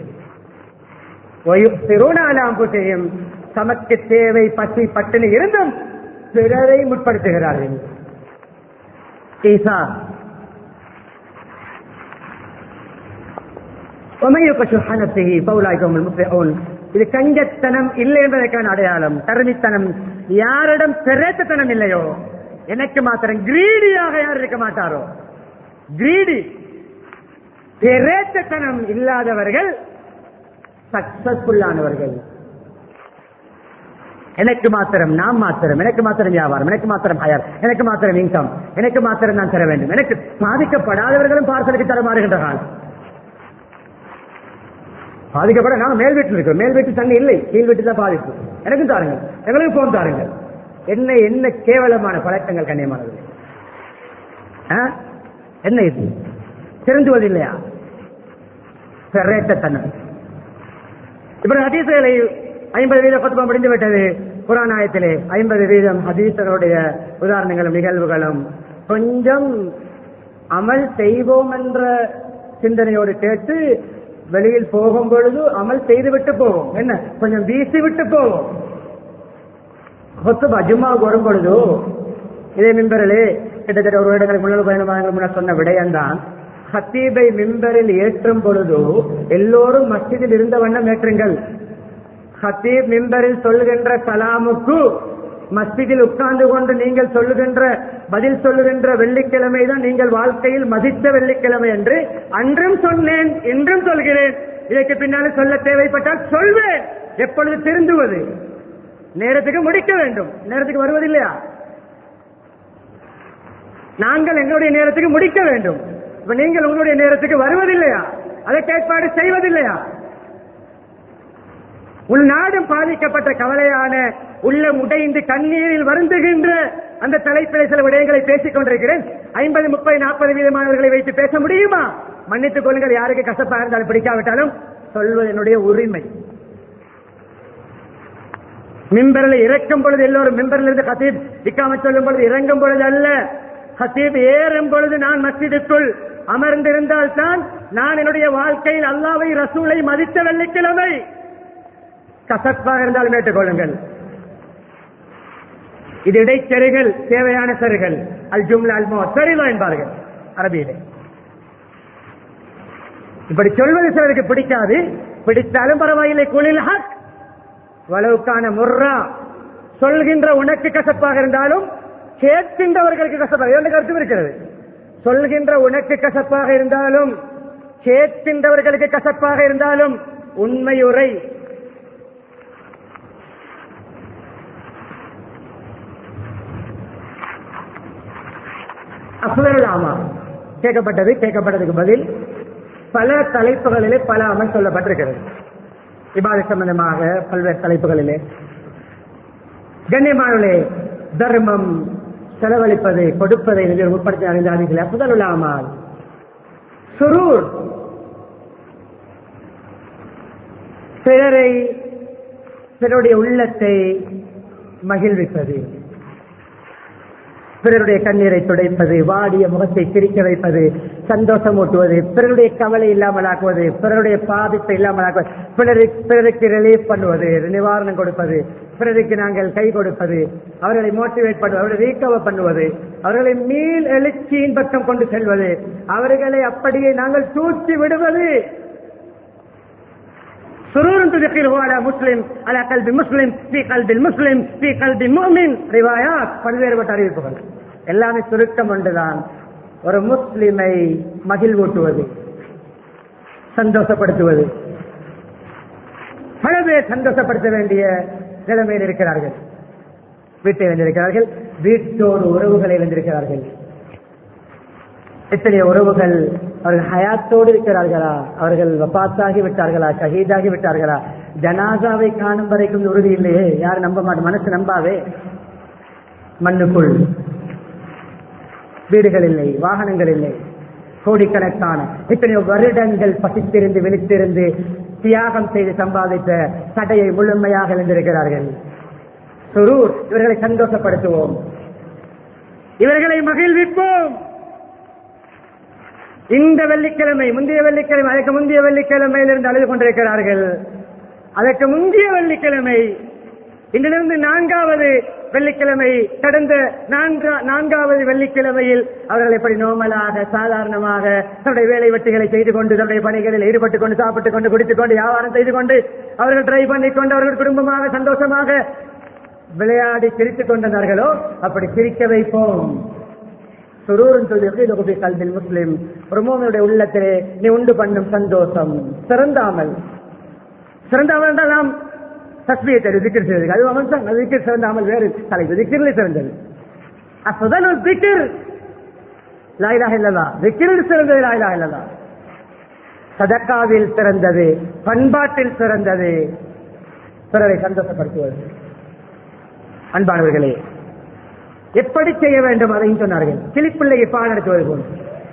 திருநாளாம்புட்டையும் தமக்கு தேவை பசி பட்டினி இருந்தும் பிறரை முற்படுத்துகிறார்கள் ஈசா இது கஞ்சத்தனம் இல்லை என்பதற்கான அடையாளம் கருமித்தனம் யாரிடம் பிறத்தனம் இல்லையோ எனக்கு மாத்திரம் கிரீடியாக யார் இருக்க மாட்டாரோ கிரீடி பிறத்தனம் இல்லாதவர்கள் சக்சஸ்ஃபுல்லானவர்கள் எனக்கு மாத்திரம் நாம் மாத்திரம் எனக்கு மாத்திரம் வியாபாரம் எனக்கு மாத்திரம் ஹயர் எனக்கு மாத்திரம் இன்கம் எனக்கு மாத்திரம் நான் தர வேண்டும் எனக்கு பாதிக்கப்படாதவர்களும் பார்சலுக்கு தர மாறுகின்ற காலம் பாதிக்கப்பட நாங்க மேல் வீட்டில் இருக்கோம் மேல் வீட்டு தண்ணி இல்லை கீழ் வீட்டு தான் பாதிப்பு எனக்கும் தாருங்கள் எங்களுக்கு போன் தாருங்கள் என்ன என்ன கேவலமான பழக்கங்கள் கண்ணியமானது என்ன இது தெரிஞ்சுவது இல்லையா தன்னை இப்ப ஹதீசுகளை ஐம்பது வீதம் கொத்தம் முடிந்து விட்டது புராணாயத்திலே ஐம்பது வீதம் ஹதீசர்களுடைய உதாரணங்களும் நிகழ்வுகளும் கொஞ்சம் அமல் செய்வோம் என்ற சிந்தனையோடு கேட்டு வெளியில் போகும் பொழுது அமல் செய்துவிட்டு போவோம் என்ன கொஞ்சம் வீசி விட்டு போவோம் கொத்துபா ஜும்மாவுக்கு வரும் பொழுது இதே மிம்பரிலே கிட்டத்தட்ட ஒரு வருடங்களுக்கு முன்னாள் பதினொரு மாதங்களுக்கு முன்னாடி சொன்ன விடயம்தான் ஹத்தீபை மிம்பரில் ஏற்றும் பொழுது எல்லோரும் மஸ்ஜிதில் இருந்த வண்ணம் ஏற்றுங்கள் ஹத்தீப் மிம்பரில் சொல்லுகின்ற கலாமுக்கு மஸ்ஜிதில் உட்கார்ந்து கொண்டு நீங்கள் சொல்லுகின்ற பதில் சொல்லுகின்ற வெள்ளிக்கிழமை தான் நீங்கள் வாழ்க்கையில் மதித்த வெள்ளிக்கிழமை என்று அன்றும் சொன்னேன் இன்றும் சொல்கிறேன் இதற்கு பின்னாலும் சொல்ல தேவைப்பட்டால் சொல்வேன் எப்பொழுது திருந்துவது நேரத்துக்கு முடிக்க வேண்டும் நேரத்துக்கு வருவதில்லையா நாங்கள் எங்களுடைய நேரத்துக்கு முடிக்க வேண்டும் இப்ப நீங்கள் உங்களுடைய நேரத்துக்கு வருவதில்லையா அதற்கு ஏற்பாடு செய்வதில்லையா உள் நாடும் பாதிக்கப்பட்ட கவலையான உள்ளம் உடைந்து கண்ணீரில் வருந்துகின்ற அந்த தலைப்பில் சில விடயங்களை பேசிக் கொண்டிருக்கிறேன் ஐம்பது முப்பது நாற்பது வீதமானவர்களை வைத்து பேச முடியுமா மன்னித்துக் கொள்ளுங்கள் யாருக்கு கசப்பாக இருந்தாலும் பிடிக்காவிட்டாலும் சொல்வது என்னுடைய உரிமை மிம்பரில் இறக்கும் பொழுது எல்லோரும் மிம்பரில் இருந்து ஹசீப் இக்காம சொல்லும் பொழுது இறங்கும் பொழுது அல்ல ஹசீப் ஏறும் பொழுது நான் மஸ்ஜிதுக்குள் அமர்ந்திருந்தால் தான் நான் என்னுடைய வாழ்க்கையில் அல்லாவை ரசூலை மதித்த வெள்ளிக்கிழமை கசப்பாக இருந்தாலும் ஏற்றுக்கொள்ளுங்கள் இது இடைச்செருகள் தேவையான செருகள் அல் ஜும்லா அல் மோ சரிலோ என்பார்கள் அரபியிலே இப்படி சொல்வது சிலருக்கு பிடிக்காது பிடித்தாலும் பரவாயில்லை குளில் ஹக் வளவுக்கான முர்ரா சொல்கின்ற உனக்கு கசப்பாக இருந்தாலும் கேட்கின்றவர்களுக்கு கசப்பாக இரண்டு கருத்தும் இருக்கிறது சொல்கின்ற உனக்கு கசப்பாக இருந்தாலும் கேட்கின்றவர்களுக்கு கசப்பாக இருந்தாலும் உண்மையுரை அசுவலாமா கேட்கப்பட்டது கேட்கப்பட்டதுக்கு பதில் பல தலைப்புகளிலே பல அமல் சொல்லப்பட்டிருக்கிறது இபாதை சம்பந்தமாக பல்வேறு தலைப்புகளிலே கண்ணியமானே தர்மம் செலவழிப்பதை கொடுப்பதை நீங்கள் உட்படுத்தி அறிந்தார்கள் அப்புதலாமால் சுரூர் பிறரை பிறருடைய உள்ளத்தை மகிழ்விப்பது பிறருடைய கண்ணீரை துடைப்பது வாடிய முகத்தை சிரிக்க வைப்பது சந்தோஷம் ஊட்டுவது பிறருடைய கவலை இல்லாமல் ஆக்குவது பிறருடைய பாதிப்பை இல்லாமல் ஆக்குவது பிறருக்கு பிறருக்கு ரிலீஃப் பண்ணுவது நிவாரணம் கொடுப்பது பிறருக்கு நாங்கள் கை கொடுப்பது அவர்களை மோட்டிவேட் பண்ணுவது அவர்களை ரீகவர் பண்ணுவது அவர்களை மீள் எழுச்சியின் பக்கம் கொண்டு செல்வது அவர்களை அப்படியே நாங்கள் தூக்கி விடுவது سرور تدخله على مسلم على قلب مسلم في قلب المسلم في قلب المؤمن روايات பல்வேறுபட்ட அறிவிப்புகள் எல்லாமே சுருக்கம் ஒன்றுதான் ஒரு முஸ்லிமை மகிழ்வூட்டுவது சந்தோஷப்படுத்துவது பல பேர் சந்தோஷப்படுத்த வேண்டிய நிலைமையில் இருக்கிறார்கள் வீட்டை இழந்திருக்கிறார்கள் வீட்டோடு உறவுகளை இழந்திருக்கிறார்கள் எத்தனைய உறவுகள் அவர்கள் ஹயாத்தோடு இருக்கிறார்களா அவர்கள் வபாத்தாகி விட்டார்களா ஷஹீதாகி விட்டார்களா ஜனாசாவை காணும் வரைக்கும் உறுதி இல்லையே யார் நம்ப மாட்டோம் மனசு நம்பாவே மண்ணுக்குள் வீடுகள் இல்லை வாகனங்கள் இல்லை கோடிக்கணக்கான இத்தனையோ வருடங்கள் பசித்திருந்து விழித்திருந்து தியாகம் செய்து சம்பாதித்த சடையை முழுமையாக இழந்திருக்கிறார்கள் சுரூர் இவர்களை சந்தோஷப்படுத்துவோம் இவர்களை மகிழ்விப்போம் இந்த வெள்ளிக்கிழமை முந்தைய வெள்ளிக்கிழமை அதற்கு முந்தைய வெள்ளிக்கிழமையிலிருந்து அழுது கொண்டிருக்கிறார்கள் அதற்கு முந்தைய வெள்ளிக்கிழமை இன்றிலிருந்து நான்காவது வெள்ளிக்கிழமை கடந்த நான்கா- நான்காவது வெள்ளிக்கிழமையில் அவர்கள் எப்படி நோமலாக சாதாரணமாக தன்னுடைய வேலை வெட்டிகளை செய்து கொண்டு தன்னுடைய பணிகளில் ஈடுபட்டுக் கொண்டு சாப்பிட்டுக் கொண்டு குடித்துக் கொண்டு வியாபாரம் செய்து கொண்டு அவர்கள் டிரைவ் பண்ணிக் கொண்டு அவர்கள் குடும்பமாக சந்தோஷமாக விளையாடி சிரித்துக் கொண்டிருந்தார்களோ அப்படி சிரிக்க வைப்போம் சுரூரன் சொல்லி கல்வியில் முஸ்லிம் ஒரு மோகனுடைய உள்ளத்திலே நீ உண்டு பண்ணும் சந்தோஷம் சிறந்தாமல் சிறந்தாமல் என்றால் நாம் தஸ்மியத்தை திக்கர் செய்தது அது அவன் தான் திக்கர் சிறந்தாமல் வேறு தலைப்பு திக்கரில் சிறந்தது அப்பதான் ஒரு திக்கர் லாயிலாக இல்லதா திக்கரில் சிறந்தது லாயிலாக இல்லதா சதக்காவில் சிறந்தது பண்பாட்டில் சிறந்தது பிறரை சந்தோஷப்படுத்துவது அன்பானவர்களே எப்படி செய்ய வேண்டும் அதையும் சொன்னார்கள் கிளிப்பிள்ளைக்கு பால் நடத்துவது போல்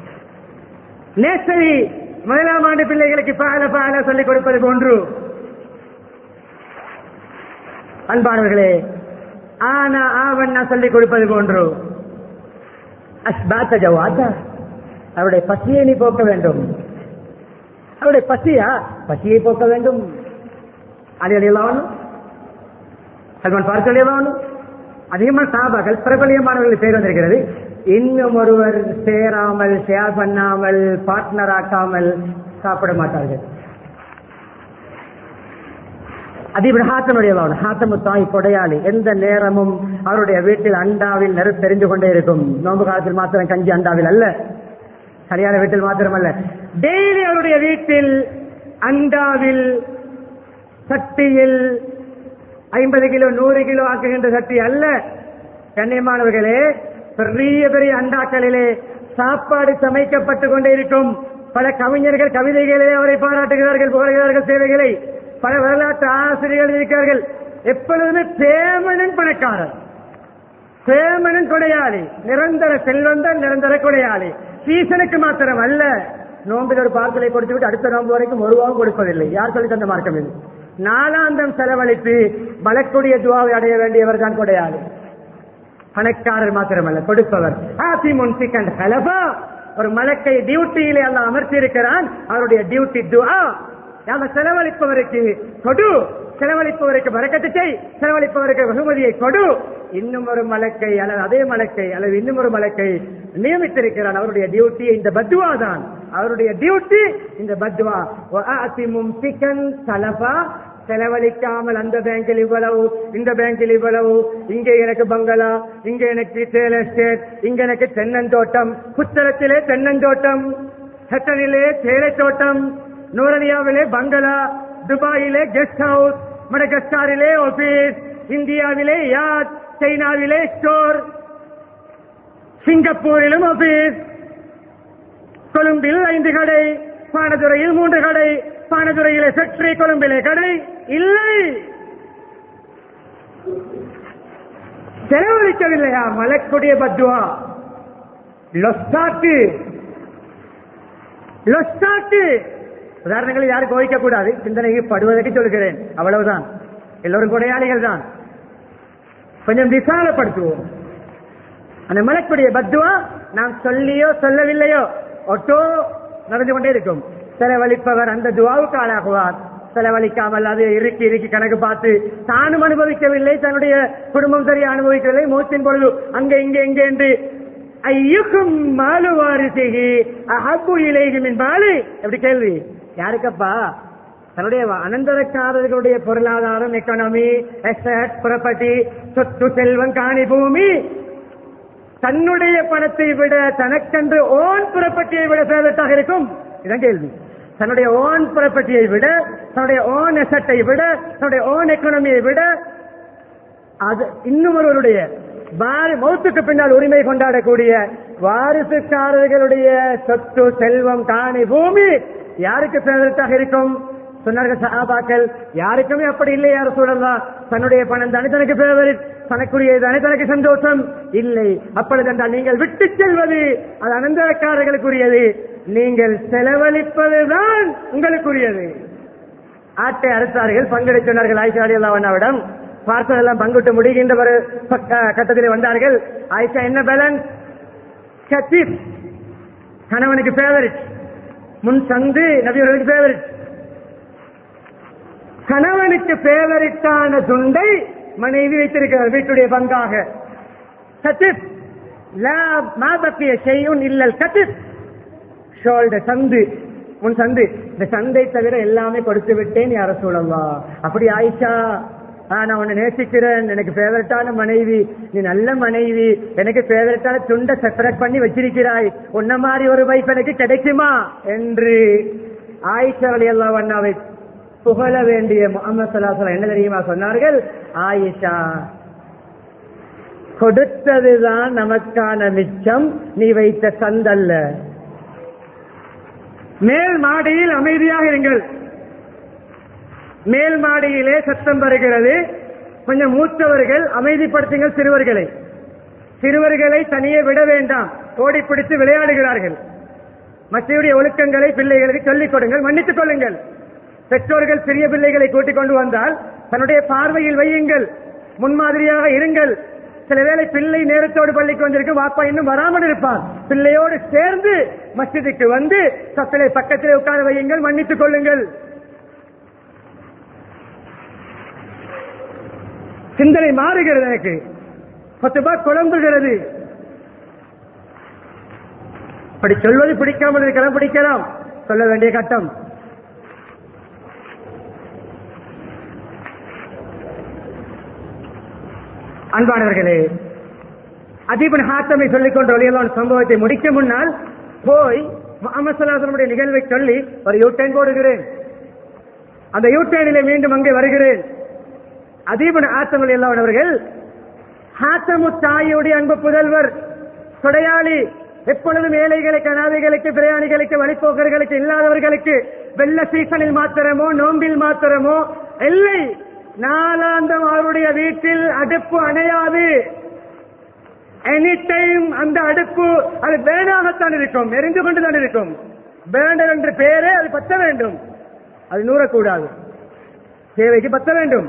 நேசரி முதலாம் ஆண்டு பிள்ளைகளுக்கு பால பால சொல்லிக் கொடுப்பது போன்று அன்பானவர்களே ஆனா ஆவண்ணா சொல்லிக் கொடுப்பது போன்று அஸ்பாத்த ஜவாத்தா அவருடைய பசியை நீ போக்க வேண்டும் அவருடைய பசியா பசியை போக்க வேண்டும் அது அடையலாம் சல்மான் பார்த்து அடையலாம் அதிகமான சாபாக்கள் பிரபலியமானவர்கள் பேர் வந்திருக்கிறது இன்னும் ஒருவர் சேராமல் ஷேர் பண்ணாமல் பார்ட்னர் ஆக்காமல் சாப்பிட மாட்டார்கள் அதிபர் ஹாத்தனுடைய ஹாத்தமு தாய் கொடையாளி எந்த நேரமும் அவருடைய வீட்டில் அண்டாவில் நெரு தெரிந்து கொண்டே இருக்கும் நோன்பு காலத்தில் மாத்திரம் கஞ்சி அண்டாவில் அல்ல சரியான வீட்டில் மாத்திரம் அல்ல டெய்லி அவருடைய வீட்டில் அண்டாவில் சட்டியில் ஐம்பது கிலோ நூறு கிலோ ஆக்குகின்ற சக்தி அல்ல கண்ணியமானவர்களே பெரிய பெரிய அண்டாக்களிலே சாப்பாடு சமைக்கப்பட்டு கொண்டே இருக்கும் பல கவிஞர்கள் கவிதைகளிலே அவரை பாராட்டுகிறார்கள் புகழ்கிறார்கள் சேவைகளை பல வரலாற்று ஆசிரியர்கள் இருக்கிறார்கள் எப்பொழுதுமே பேமனின் பணக்காரர் பேமனின் கொடையாளி நிரந்தர செல்வந்தர் நிரந்தர கொடையாளி சீசனுக்கு மாத்திரம் அல்ல நோம்பில் ஒரு பார்க்கலை கொடுத்து விட்டு அடுத்த நோம்பு வரைக்கும் ஒரு ரூபாவும் கொடுப்பதில்லை யார் சொல்லி தந்த மார்க்கம் இது நாலாந்தம் செலவழித்து மலக்குடிய துவாவை அடைய வேண்டியவர் தான் கொடையாளி பணக்காரர் மாத்திரமல்ல கொடுப்பவர் ஆசி முன்சிகண்ட் ஹலபா ஒரு மலக்கை டியூட்டியிலே அல்ல அமர்த்தி இருக்கிறான் அவருடைய டியூட்டி துவா நாம செலவழிப்பவருக்கு கொடு செலவழிப்பவருக்கு வரக்கத்து செய் செலவழிப்பவருக்கு வெகுமதியை கொடு இன்னும் ஒரு மலக்கை அல்லது அதே மலக்கை அல்லது இன்னும் ஒரு மலக்கை நியமித்திருக்கிறான் அவருடைய டியூட்டி இந்த பத்வா தான் அவருடைய டியூட்டி இந்த பத்வா சிக்கன் சலபா செலவழிக்காமல் அந்த பேங்கில் இவ்வளவு இந்த பேங்கில் இவ்வளவு இங்கே எனக்கு பங்களா இங்க எனக்கு ரியல் எஸ்டேட் இங்க எனக்கு தென்னந்தோட்டம் புத்தளத்திலே தென்னந்தோட்டம் ஹெட்டனிலே தேயிலை தோட்டம் நூரலியாவிலே பங்களா துபாயிலே கெஸ்ட் ஹவுஸ் மடகஸ்டாரிலே ஆபீஸ் இந்தியாவிலே யாத் சைனாவிலே ஸ்டோர் சிங்கப்பூரிலும் ஆபீஸ் கொழும்பில் ஐந்து கடை பானதுறையில் மூன்று கடை பானதுறையிலே ஃபேக்டரி கொழும்பிலே கடை இல்லை செலவழிக்கவில்லையா மலக்குடைய பத்துவா லொஸ்டாக்கு லொஸ்டாக்கு உதாரணங்களை யாரும் கோவிக்க கூடாது சிந்தனைக்கு படுவதற்கு சொல்கிறேன் அவ்வளவுதான் எல்லோரும் கொடையாளிகள் தான் கொஞ்சம் விசாலப்படுத்துவோம் அந்த மலக்குடைய பத்துவா நாம் சொல்லியோ சொல்லவில்லையோ ஒட்டோ நடந்து கொண்டே இருக்கும் செலவழிப்பவர் அந்த துவாவுக்கு ஆளாகுவார் செலவழிக்காமல் அது இறுக்கி இறுக்கி கணக்கு பார்த்து தானும் அனுபவிக்கவில்லை தன்னுடைய குடும்பம் சரியா அனுபவிக்கவில்லை மூச்சின் பொழுது அங்க இங்க எங்க என்று ஐயுக்கும் மாலு வாரிசிகி அஹப்பு இலைகின் மாலு எப்படி கேள்வி யாருக்கப்பா தன்னுடைய அனந்தரக்காரர்களுடைய பொருளாதாரம் எக்கானமி எசட் ப்ராப்பர்ட்டி சொத்து செல்வம் காணி பூமி தன்னுடைய பணத்தை விட தனக்கென்று ஓன் ப்ராப்பர்ட்டியை விட ஃபேவரட்டாக இருக்கும் இதான் கேள்வி தன்னுடைய ஓன் ப்ராப்பர்ட்டியை விட தன்னுடைய ஓன் எசட்டை விட தன்னுடைய ஓன் எக்கானமியை விட அது இன்னும் ஒருவருடைய வாரி மௌத்துக்கு பின்னால் உரிமை கொண்டாடக்கூடிய வாரிசுக்காரர்களுடைய சொத்து செல்வம் காணி பூமி யாருக்கு ஃபேவரட்டாக இருக்கும் சொன்னார்கள் சஹாபாக்கள் யாருக்குமே அப்படி இல்லை யார் சொல்லலாம் தன்னுடைய பணம் தானே தனக்கு ஃபேவரட் தனக்குரியது தானே தனக்கு சந்தோஷம் இல்லை அப்பொழுது என்றால் நீங்கள் விட்டு செல்வது அது அனந்தரக்காரர்களுக்குரியது நீங்கள் செலவழிப்பதுதான் உங்களுக்குரியது ஆட்டை அறுத்தார்கள் பங்கெடுத்து சொன்னார்கள் ஆயிஷா அலி அல்லாவிடம் பார்த்ததெல்லாம் பங்கிட்டு முடிகின்ற ஒரு பக்க- கட்டத்திலே வந்தார்கள் ஆயிஷா என்ன பேலன்ஸ் கத்தீப் கணவனுக்கு ஃபேவரட் முன் சந்து நபியவர்களுக்கு ஃபேவரட் கணவனுக்கு ஃபேவரட்டான துண்டை மனைவி வைத்திருக்கிறார் வீட்டுடைய பங்காக கத்திப் லா மா பக்கிய செய்யும் இல்லல் கத்திப் ஷோல்டர் சந்து உன் சந்து இந்த சந்தை தவிர எல்லாமே கொடுத்து விட்டேன் யார சொல்லலாம் அப்படி ஆயிஷா ஆ, நான் உன்னை நேசிக்கிறேன் எனக்கு ஃபேவரட்டான மனைவி நீ நல்ல மனைவி எனக்கு ஃபேவரட்டான துண்டை செப்பரேட் பண்ணி வச்சிருக்கிறாய் உன்ன மாதிரி ஒரு வைஃப் எனக்கு கிடைக்குமா என்று ஆயிஷா அலி அல்லா அண்ணாவை புகழ வேண்டிய முகமது சலாசலம் என்ன தெரியுமா சொன்னார்கள் ஆயிஷா கொடுத்ததுதான் நமக்கான மிச்சம் நீ வைத்த சந்தல்ல மேல் மாடியில் அமைதியாக இருங்கள் மேல் மாடியிலே சத்தம் வருகிறது கொஞ்சம் மூத்தவர்கள் அமைதிப்படுத்துங்கள் சிறுவர்களை சிறுவர்களை தனியே விட வேண்டாம் ஓடி பிடித்து விளையாடுகிறார்கள் மற்றவருடைய ஒழுக்கங்களை பிள்ளைகளுக்கு சொல்லிக் கொடுங்கள் மன்னித்துக் கொள்ளுங்கள் பெற்றோர்கள் சிறிய பிள்ளைகளை கூட்டிக் கொண்டு வந்தால் தன்னுடைய பார்வையில் வையுங்கள் முன்மாதிரியாக இருங்கள் சில வேளை பிள்ளை நேரத்தோடு பள்ளிக்கு வந்திருக்கும் வாப்பா இன்னும் வராமல் இருப்பார் பிள்ளையோடு சேர்ந்து மஸ்ஜிதுக்கு வந்து சத்திலே பக்கத்திலே உட்கார வையுங்கள் மன்னித்துக் கொள்ளுங்கள் சிந்தனை மாறுகிறது எனக்கு பத்து ரூபாய் குழம்புகிறது அப்படி சொல்வது பிடிக்காமல் இருக்கலாம் பிடிக்கலாம் சொல்ல வேண்டிய கட்டம் அன்பானவர்களே அதீபன் ஹாத்தமை சொல்லிக் கொண்டு வழியெல்லாம் சம்பவத்தை முடிக்க முன்னால் போய் முகமது சல்லாசனுடைய நிகழ்வை சொல்லி ஒரு யூட்டேன் போடுகிறேன் அந்த யூட்டேனிலே மீண்டும் அங்கே வருகிறேன் அதீபன் ஆத்தமல் எல்லாம் அவர்கள் ஹாத்தமு தாயுடைய அன்பு புதல்வர் கொடையாளி எப்பொழுதும் ஏழைகளுக்கு அனாதைகளுக்கு பிரயாணிகளுக்கு வழிபோக்கர்களுக்கு இல்லாதவர்களுக்கு வெள்ள சீசனில் மாத்திரமோ நோம்பில் மாத்திரமோ இல்லை நாளாந்தம் அவருடைய வீட்டில் அடுப்பு அணையாது எனி டைம் அந்த அடுப்பு அது பேனாகத்தான் இருக்கும் எரிந்து கொண்டுதான் இருக்கும் பேனர் என்ற பெயரே அது பத்த வேண்டும் அது நூறக்கூடாது தேவைக்கு பத்த வேண்டும்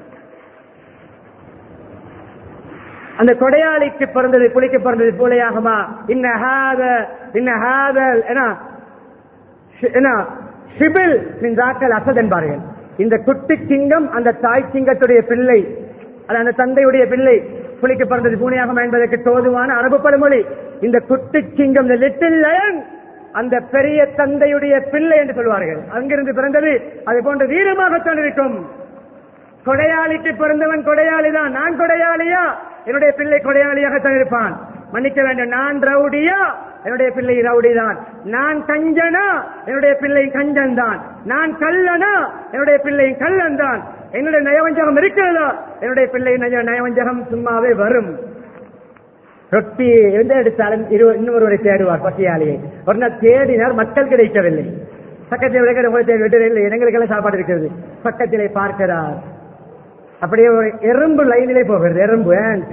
அந்த கொடையாளிக்கு பிறந்தது புலிக்கு பிறந்தது பூலையாகுமா இன்ன ஹாத இன்ன ஹாத என்ன என்ன சிபில் மின் தாக்கல் அசத் என்பார்கள் இந்த குட்டி சிங்கம் அந்த தாய் சிங்கத்துடைய பிள்ளை அது அந்த தந்தையுடைய பிள்ளை புலிக்கு பிறந்தது பூனையாகும் என்பதற்கு தோதுவான அரபு பழமொழி இந்த குட்டி சிங்கம் இந்த லிட்டில் லயன் அந்த பெரிய தந்தையுடைய பிள்ளை என்று சொல்வார்கள் அங்கிருந்து பிறந்தது அது போன்ற வீரமாகத்தான் இருக்கும் கொடையாளிக்கு பிறந்தவன் கொடையாளி தான் நான் கொடையாளியா என்னுடைய பிள்ளை கொடையாளியாகத்தான் இருப்பான் மன்னிக்க வேண்டும் நான் ரவுடியா என்னுடைய பிள்ளை ரவுடி தான் நான் கஞ்சனா என்னுடைய பிள்ளை கஞ்சன் தான் நான் கல்லனா என்னுடைய பிள்ளை கல்லன் தான் என்னுடைய நயவஞ்சகம் இருக்கிறதா என்னுடைய பிள்ளை நய- நயவஞ்சகம் சும்மாவே வரும் ரொட்டி எந்த எடுத்தாலும் இரு- இன்னொருவரை தேடுவார் பசியாளியை ஒரு நாள் தேடினார் மக்கள் கிடைக்கவில்லை பக்கத்தில் விளக்கிற உங்களை தேடி விட்டு இல்லை எங்களுக்கெல்லாம் சாப்பாடு இருக்கிறது பக்கத்திலே பார்க்கிறார் அப்படியே ஒரு எறும்பு லைனிலே போகிறது எறும்பு ant.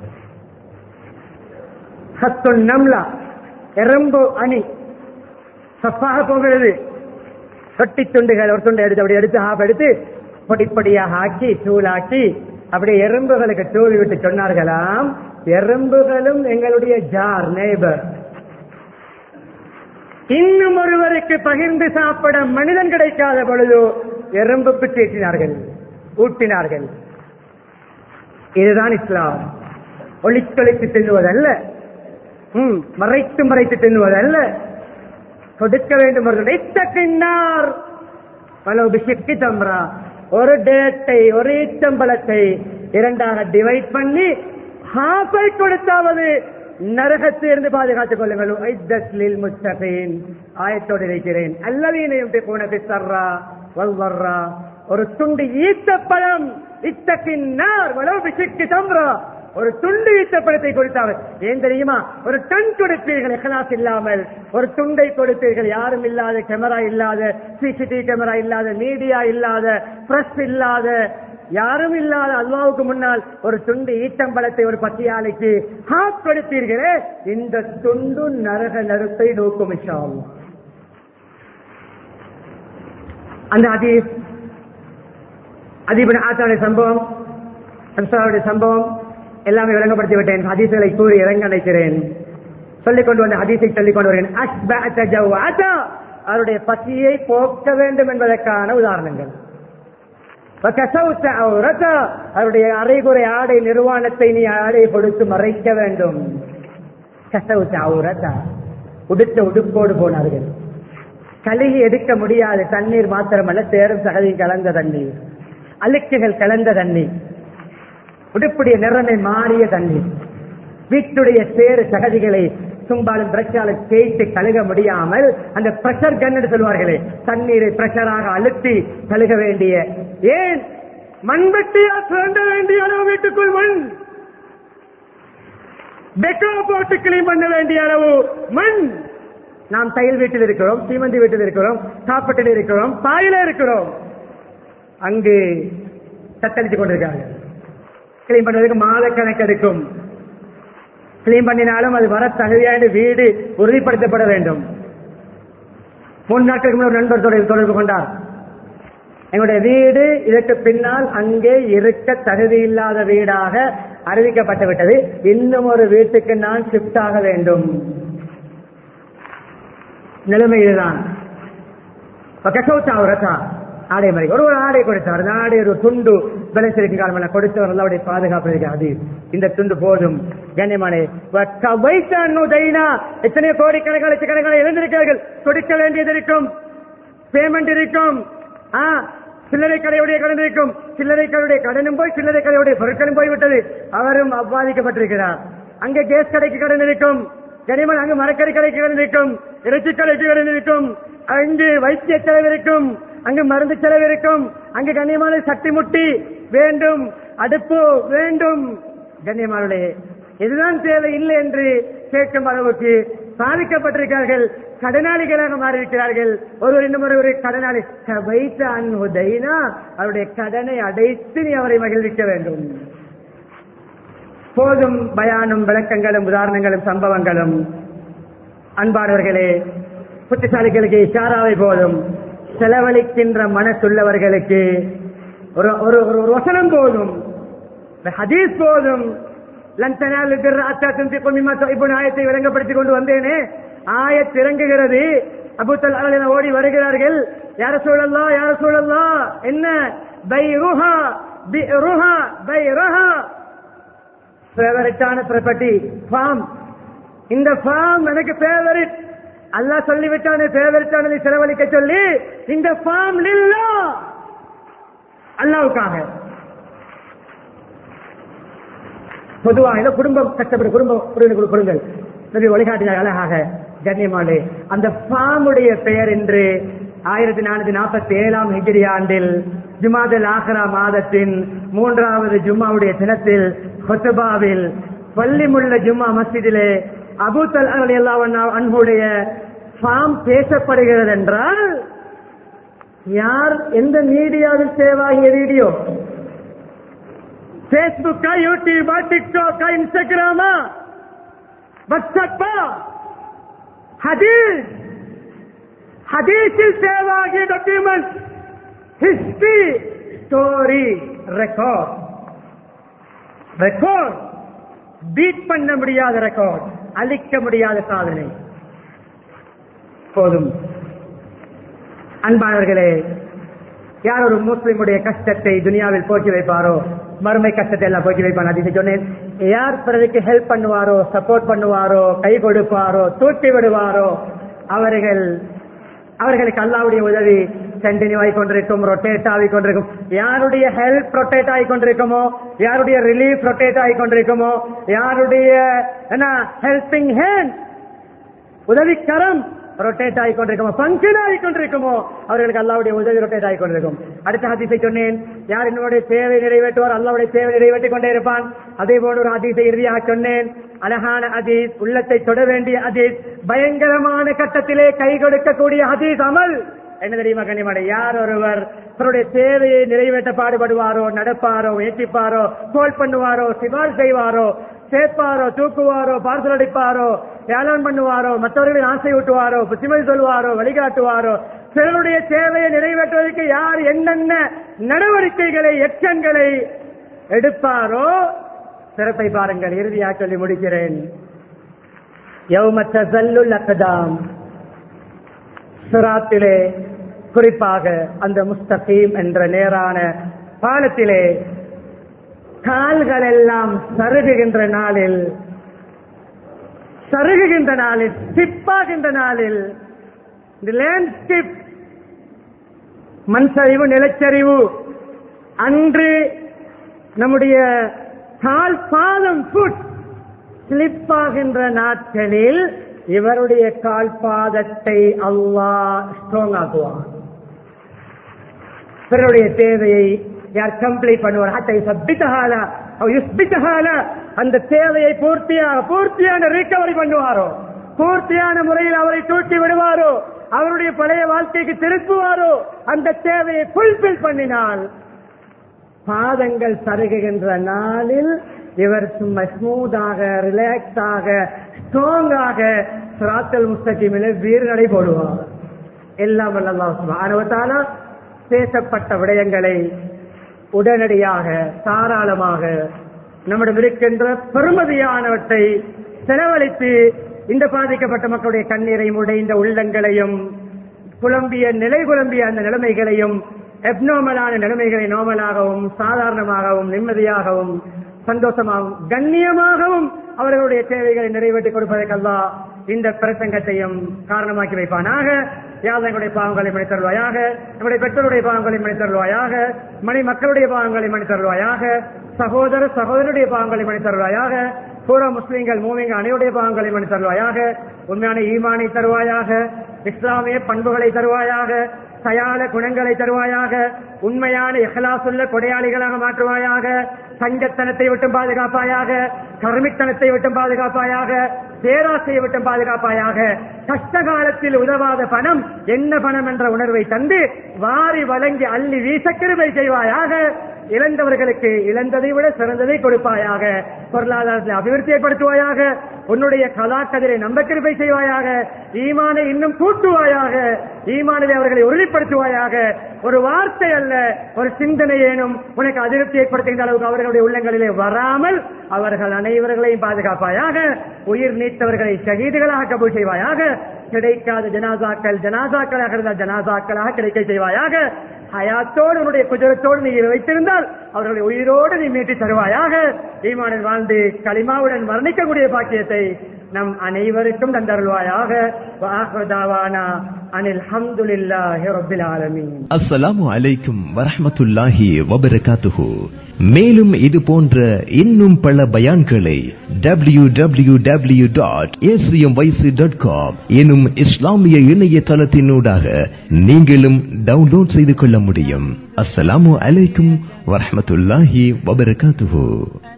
ஹத்துன் நம்லா எறும்பு அணி சப்பாக போகிறது ரொட்டி துண்டுகள் ஒரு துண்டை எடுத்து அப்படி எடுத்து ஹாஃப் எடுத்து பொடிப்படியாக ஆக்கி தூளாக்கி அப்படியே எறும்புகளுக்கு தூள் விட்டு சொன்னார்களாம் எறும்புகளும் எங்களுடைய ஜார் நெய்பர் இன்னும் ஒருவருக்கு பகிர்ந்து சாப்பிட மனிதன் கிடைக்காத பொழுது எறும்புக்கு தீட்டினார்கள் ஊட்டினார்கள் இதுதான் இஸ்லாம் ஒளித்தொழித்து தின்னுவதல்ல ம், மறைத்து மறைத்து தின்னுவதல்ல கொடுக்க வேண்டும் அவர்கள் இத்தக்கின்னார் பல பிசிக்கு தம்ரா ஒரு டேட்டை ஒரு ஈச்சம்பளத்தை இரண்டாக டிவைட் பண்ணி ஹாஃபை கொடுத்தாவது நரகத்தை இருந்து பாதுகாத்துக் கொள்ளுங்கள் ஐத்தஸ்லில் முஸ்தகீன் ஆயத்தோடு இருக்கிறேன் அல்லவீனையும் போன பித்தர்ரா வல்வர்ரா ஒரு துண்டு ஈத்தப்பழம் இத்தக்கின்னார் வளவு பிசிக்கு தம்ரா ஒரு துண்டு ஈத்த பழத்தை கொடுத்தார்கள் ஏன் தெரியுமா ஒரு டன் கொடுப்பீர்கள் எஹலாஸ் இல்லாமல் ஒரு துண்டை கொடுப்பீர்கள் யாரும் இல்லாத கேமரா இல்லாத சிசிடிவி கேமரா இல்லாத மீடியா இல்லாத பிரஸ் இல்லாத யாரும் இல்லாத அல்வாவுக்கு முன்னால் ஒரு துண்டு ஈட்டம்பழத்தை ஒரு பத்தியாலைக்கு ஹாப் கொடுத்தீர்களே இந்த துண்டு நரக நெருப்பை நோக்கும் இன்ஷா அல்லாஹ். அந்த அதீஸ் அதிபன் ஆத்தாவுடைய சம்பவம் அன்சாருடைய சம்பவம் எல்லாமே விளங்கப்படுத்தி விட்டேன் ஹதீசுகளை கூறி இறங்க நினைக்கிறேன் சொல்லிக் கொண்டு வந்த ஹதீஸை சொல்லிக் கொண்டு வருகிறேன் அஸ்பஅத ஜவ்அத. அவருடைய பசியை போக்க வேண்டும் என்பதற்கான உதாரணங்கள் வகசௌத ஔரத. அவருடைய அரைகுறை ஆடை நிர்வாணத்தை நீ ஆடை கொடுத்து மறைக்க வேண்டும் கசௌத்த ஔரத. உடுத்த உடுப்போடு போனார்கள் கழுகி எடுக்க முடியாது தண்ணீர் மாத்திரமல்ல சேரும் சகதி கலந்த தண்ணீர் அழுக்குகள் கலந்த தண்ணீர் உடுப்புடைய நிறமை மாறிய தண்ணீர் வீட்டுடைய சேறு சகதிகளை தும்பாலும் பிரச்சாலும் தேய்த்து கழுக முடியாமல் அந்த பிரஷர் கன் என்று சொல்வார்களே தண்ணீரை பிரஷராக அழுத்தி கழுக வேண்டிய ஏன் மண்வெட்டியா சுரண்ட வேண்டிய அளவு வீட்டுக்குள் மண் டெக்கோ போட்டு கிளீன் பண்ண வேண்டிய அளவு மண் நாம் தையல் வீட்டில் இருக்கிறோம் சீமந்தி வீட்டில் இருக்கிறோம் காப்பட்டில் இருக்கிறோம் பாயில இருக்கிறோம் அங்கு தத்தளித்துக் கொண்டிருக்காங்க கிளீன் பண்ணுவதற்கு மாத கணக்கு எடுக்கும் கிளீன் பண்ணினாலும் அது வர தகுதியான வீடு உறுதிப்படுத்தப்பட வேண்டும் மூணு நாட்களுக்கு முன்னர் ஒரு நண்பர் தொடர்பு தொடர்பு கொண்டார் எங்களுடைய வீடு இதற்கு பின்னால் அங்கே இருக்க தகுதி இல்லாத வீடாக அறிவிக்கப்பட்டு விட்டது இன்னும் ஒரு வீட்டுக்கு நான் ஷிஃப்ட் ஆக வேண்டும் நிலைமை இதுதான் கசௌத்தாவரத்தா ஆடை மாதிரி ஒரு ஒரு ஆடை கொடுத்தார் அந்த ஆடை ஒரு துண்டு விளைச்சிருக்கு காலம் கொடுத்தவர் அவருடைய பாதுகாப்பு இருக்கு அது இந்த துண்டு போதும் கண்ணியமானே வைத்தானுதைனா எத்தனையோ கோடிக்கணக்கான லட்சக்கணக்கான இழந்திருக்கிறார்கள் கொடுக்க வேண்டியது இருக்கும் பேமெண்ட் இருக்கும் ஆ சில்லறை கடையுடைய கடன் இருக்கும் சில்லறை கடையுடைய கடனும் போய் சில்லறை கடையுடைய பொருட்களும் போய்விட்டது அவரும் அவ்வாதிக்கப்பட்டிருக்கிறார் அங்கே கேஸ் கடைக்கு கடன் இருக்கும் கனிமன் அங்கு மரக்கறி கடைக்கு கடன் இருக்கும் இறைச்சி கடைக்கு கடன் இருக்கும் அங்கு வைத்திய செலவு இருக்கும் அங்கு மருந்து செலவு இருக்கும் அங்கு கண்ணியமான சக்தி முட்டி வேண்டும் அடுப்பு வேண்டும் கண்ணியமானே இதுதான் தேவை இல்லை என்று கேட்கும் அளவுக்கு பாதிக்கப்பட்டிருக்கிறார்கள் கடனாளிகளாக மாறியிருக்கிறார்கள் ஒருவர் இன்னும் ஒரு கடனாளி வைத்த அன்ஹுதைனா அவருடைய கடனை அடைத்து நீ அவரை மகிழ்விக்க வேண்டும் போதும் பயானும் விளக்கங்களும் உதாரணங்களும் சம்பவங்களும் அன்பானவர்களே புத்திசாலிகளுக்கு இஷாராவை போதும் செலவழிக்கின்ற மனசுள்ளவர்களுக்கு ஒரு ஒரு ஒரு ஒரு வசனம் போதும் ஒரு ஹதீஸ் போதும் லந்தனால் அத்தா துந்திக்கும் மிம்மா துஹிப்புன் ஆயத்தை விளங்கப்படுத்திக் கொண்டு வந்தேனே ஆயத் இறங்குகிறது அபுத்தல் அவர்கள் ஓடி வருகிறார்கள் யார சூழல்லா யார சூழல்லா என்ன பை ருஹா பி ருஹா பை ரஹா ஃபேவரட்டான ப்ராப்பர்ட்டி ஃபார்ம் இந்த ஃபார்ம் எனக்கு ஃபேவரட் அல்லாஹ் சொல்லிவிட்டானே ஃபேவரட்டானதை செலவழிக்க சொல்லி இந்த ஃபார்ம் நில்லா அல்லாவுக்காக பொதுவாக இந்த குடும்பம் கஷ்டப்படும் குடும்பம் உறவினர்கள் கொடுங்கள் நபி வழிகாட்டினார் அழகாக கண்ணியமானே அந்த ஃபார்முடைய பெயர் என்று ஆயிரத்தி நானூத்தி நாற்பத்தி ஏழாம் ஹிஜ்ரி ஆண்டில் ஜுமாதல் ஆஹ்ரா மாதத்தின் மூன்றாவது ஜும்மாவுடைய தினத்தில் ஹொசபாவில் பள்ளிமுள்ள ஜும்மா மஸ்ஜிதிலே அபுத்தல் அன்புடைய ஃபார்ம் பேசப்படுகிறது என்றால் யார் எந்த மீடியாவில் சேவாகிய வீடியோ பேஸ்புக்கா யூடியூபா டிக்டாக்கா இன்ஸ்டாகிராமா வாட்ஸ்அப்பா ஹதீஸ் ஹதீஸில் சேவாகிய document history story record record beat பண்ண முடியாத ரெக்கார்ட் அழிக்க முடியாத சாதனை போதும் அன்பானவர்களே யார் ஒரு முஸ்லிமுடைய கஷ்டத்தை துனியாவில் போக்கி வைப்பாரோ மறுமை கஷ்டத்தை எல்லாம் போக்கி வைப்பான் அதிக சொன்னேன் யார் பிறருக்கு ஹெல்ப் பண்ணுவாரோ சப்போர்ட் பண்ணுவாரோ கை கொடுப்பாரோ தூக்கி விடுவாரோ அவர்கள் அவர்களுக்கு அல்லாவுடைய உதவி கண்டினியூ ஆகி கொண்டிருக்கும் ரொட்டேட் ஆகி கொண்டிருக்கும் யாருடைய ஹெல்ப் ரொட்டேட் ஆகி கொண்டிருக்குமோ யாருடைய ரிலீஃப் ரொட்டேட் ஆகி கொண்டிருக்குமோ யாருடைய என்ன ஹெல்பிங் ஹேண்ட் உதவிக்கரம் ரொட்டேட் ஆகி கொண்டிருக்குமோ பங்கன் ஆகி கொண்டிருக்குமோ அவர்களுக்கு அல்லாவுடைய உதவி ரொட்டேட் ஆகி கொண்டிருக்கும் அடுத்த ஹதீஸை சொன்னேன் யார் என்னுடைய தேவை நிறைவேற்றுவார் அல்லாவுடைய தேவை நிறைவேற்றிக் கொண்டே இருப்பான் அதே போல ஒரு ஹதீஸை இறுதியாக சொன்னேன் அழகான ஹதீஸ் உள்ளத்தை தொட வேண்டிய ஹதீஸ் பயங்கரமான கட்டத்திலே கை கொடுக்கக்கூடிய ஹதீஸ் அமல் என்ன தெரியுமா கனிமடை யார் ஒருவர் தன்னுடைய தேவையை நிறைவேற்ற பாடுபடுவாரோ நடப்பாரோ முயற்சிப்பாரோ கோல் பண்ணுவாரோ சிபால் செய்வாரோ சேர்ப்பாரோ தூக்குவாரோ பார்சல் அடிப்பாரோ ஏலம் பண்ணுவாரோ மற்றவர்களின் ஆசை ஊட்டுவாரோ புத்திமதி சொல்வாரோ வழிகாட்டுவாரோ சிலருடைய தேவையை நிறைவேற்றுவதற்கு யார் என்னென்ன நடவடிக்கைகளை எச்சங்களை எடுப்பாரோ சிறப்பை பாருங்கள் இறுதியாக சொல்லி முடிக்கிறேன் யௌமத்த ஜல்லுல் அக்கதாம் சிராத்திலே குறிப்பாக அந்த முஸ்தகீம் என்ற நேரான பாலத்திலே கால்கள் எல்லாம் சருகுகின்ற நாளில் சருகுகின்ற நாளில் சிப்பாகின்ற நாளில் இந்த லேண்ட்ஸ்கேப் மண் சரிவு நிலச்சரிவு அன்று நம்முடைய கால் பாதம் ஃபுட் ஸ்லிப் ஆகின்ற நாட்களில் இவருடைய கால் பாதத்தை அல்லாஹ் ஸ்ட்ராங் ஆக்குவான் பிறருடைய தேவையை யார் கம்ப்ளீட் பண்ணுவார் ஹத்தை சப்பித்தகால யுஸ்பித்தகால அந்த தேவையை பூர்த்தியாக பூர்த்தியான ரீகவரி பண்ணுவாரோ பூர்த்தியான முறையில் அவரை தூக்கி விடுவாரோ அவருடைய பழைய வாழ்க்கைக்கு திருப்புவாரோ அந்த தேவையை ஃபுல்பில் பண்ணினால் பாதங்கள் சருகுகின்ற நாளில் இவர் சும்மா ஸ்மூத்தாக ரிலாக்ஸாக ஸ்ட்ராங்காக சிராத்தல் முஸ்தகிமில வீர் நடை போடுவார் எல்லாம் அனுபவத்தால பேசப்பட்ட விடயங்களை உடனடியாக தாராளமாக நம்மிடம் இருக்கின்ற பெருமதியானவற்றை செலவழித்து இந்த பாதிக்கப்பட்ட மக்களுடைய கண்ணீரை உடைந்த உள்ளங்களையும் குழம்பிய நிலை குழம்பிய அந்த நிலைமைகளையும் எப்னோமலான நிலைமைகளை நோமலாகவும் சாதாரணமாகவும் நிம்மதியாகவும் சந்தோஷமாகவும் கண்ணியமாகவும் அவர்களுடைய தேவைகளை நிறைவேற்றி கொடுப்பதற்கல்லா இந்த பிரசங்கத்தையும் காரணமாக்கி வைப்பானாக யாதங்களுடைய பாவங்களை மணி தருவாயாக நம்முடைய பெற்றோருடைய பாவங்களை மணி தருவாயாக மணி மக்களுடைய பாவங்களை மணி தருவாயாக சகோதர சகோதரருடைய பாவங்களை மணி தருவாயாக பூரா முஸ்லீம்கள் மூவிங்க அனைவருடைய பாவங்களை மணி தருவாயாக உண்மையான ஈமானை தருவாயாக இஸ்லாமிய பண்புகளை தருவாயாக சயால குணங்களை தருவாயாக உண்மையான இஹலாசுள்ள கொடையாளிகளாக மாற்றுவாயாக சங்கத்தனத்தை விட்டும் பாதுகாப்பாயாக கருமித்தனத்தை விட்டும் பாதுகாப்பாயாக பேராசையை விட்டும் பாதுகாப்பாயாக கஷ்ட காலத்தில் உதவாத பணம் என்ன பணம் என்ற உணர்வை தந்து வாரி வழங்கி அள்ளி வீச கிருபை செய்வாயாக இழந்தவர்களுக்கு இழந்ததை விட சிறந்ததை கொடுப்பாயாக பொருளாதாரத்தை அபிவிருத்தி ஏற்படுத்துவாயாக உன்னுடைய கலாக்கதிரை நம்ப கிருபை செய்வாயாக ஈமானை இன்னும் கூட்டுவாயாக ஈமானிலே அவர்களை உறுதிப்படுத்துவாயாக ஒரு வார்த்தை அல்ல ஒரு சிந்தனை ஏனும் உனக்கு அதிருப்தி ஏற்படுத்துகின்ற அளவுக்கு அவர்களுடைய உள்ளங்களிலே வராமல் அவர்கள் அனைவர்களையும் பாதுகாப்பாயாக உயிர் நீத்தவர்களை ஷகீதுகளாக கபூல் செய்வாயாக கிடைக்காத ஜனாசாக்கள் ஜனாசாக்களாக இருந்தால் ஜனாசாக்களாக கிடைக்க செய்வாயாக ஹயாத்தோடு உன்னுடைய குஜரத்தோடு நீ வைத்திருந்தால் அவர்களை உயிரோடு நீ மீட்டி தருவாயாக ஈமானில் வாழ்ந்து களிமாவுடன் மரணிக்கக்கூடிய பாக்கியத்தை நம் அனைவருக்கும் தந்தருள்வாயாக அனில் ஹம்துலில்லாஹி ரப்பில் ஆலமீன் அஸ்ஸலாமு அலைக்கும் வரஹ்மத்துல்லாஹி வபரகாத்துஹு மேலும் இது போன்ற இன்னும் பல பயான்களை W W W dot dot com எனும் இஸ்லாமிய இணையதளத்தினூடாக நீங்களும் டவுன்லோட் செய்து கொள்ள முடியும் அஸ்ஸலாமு அலைக்கும் வரஹ்மத்துல்லாஹி வபரகாத்துஹு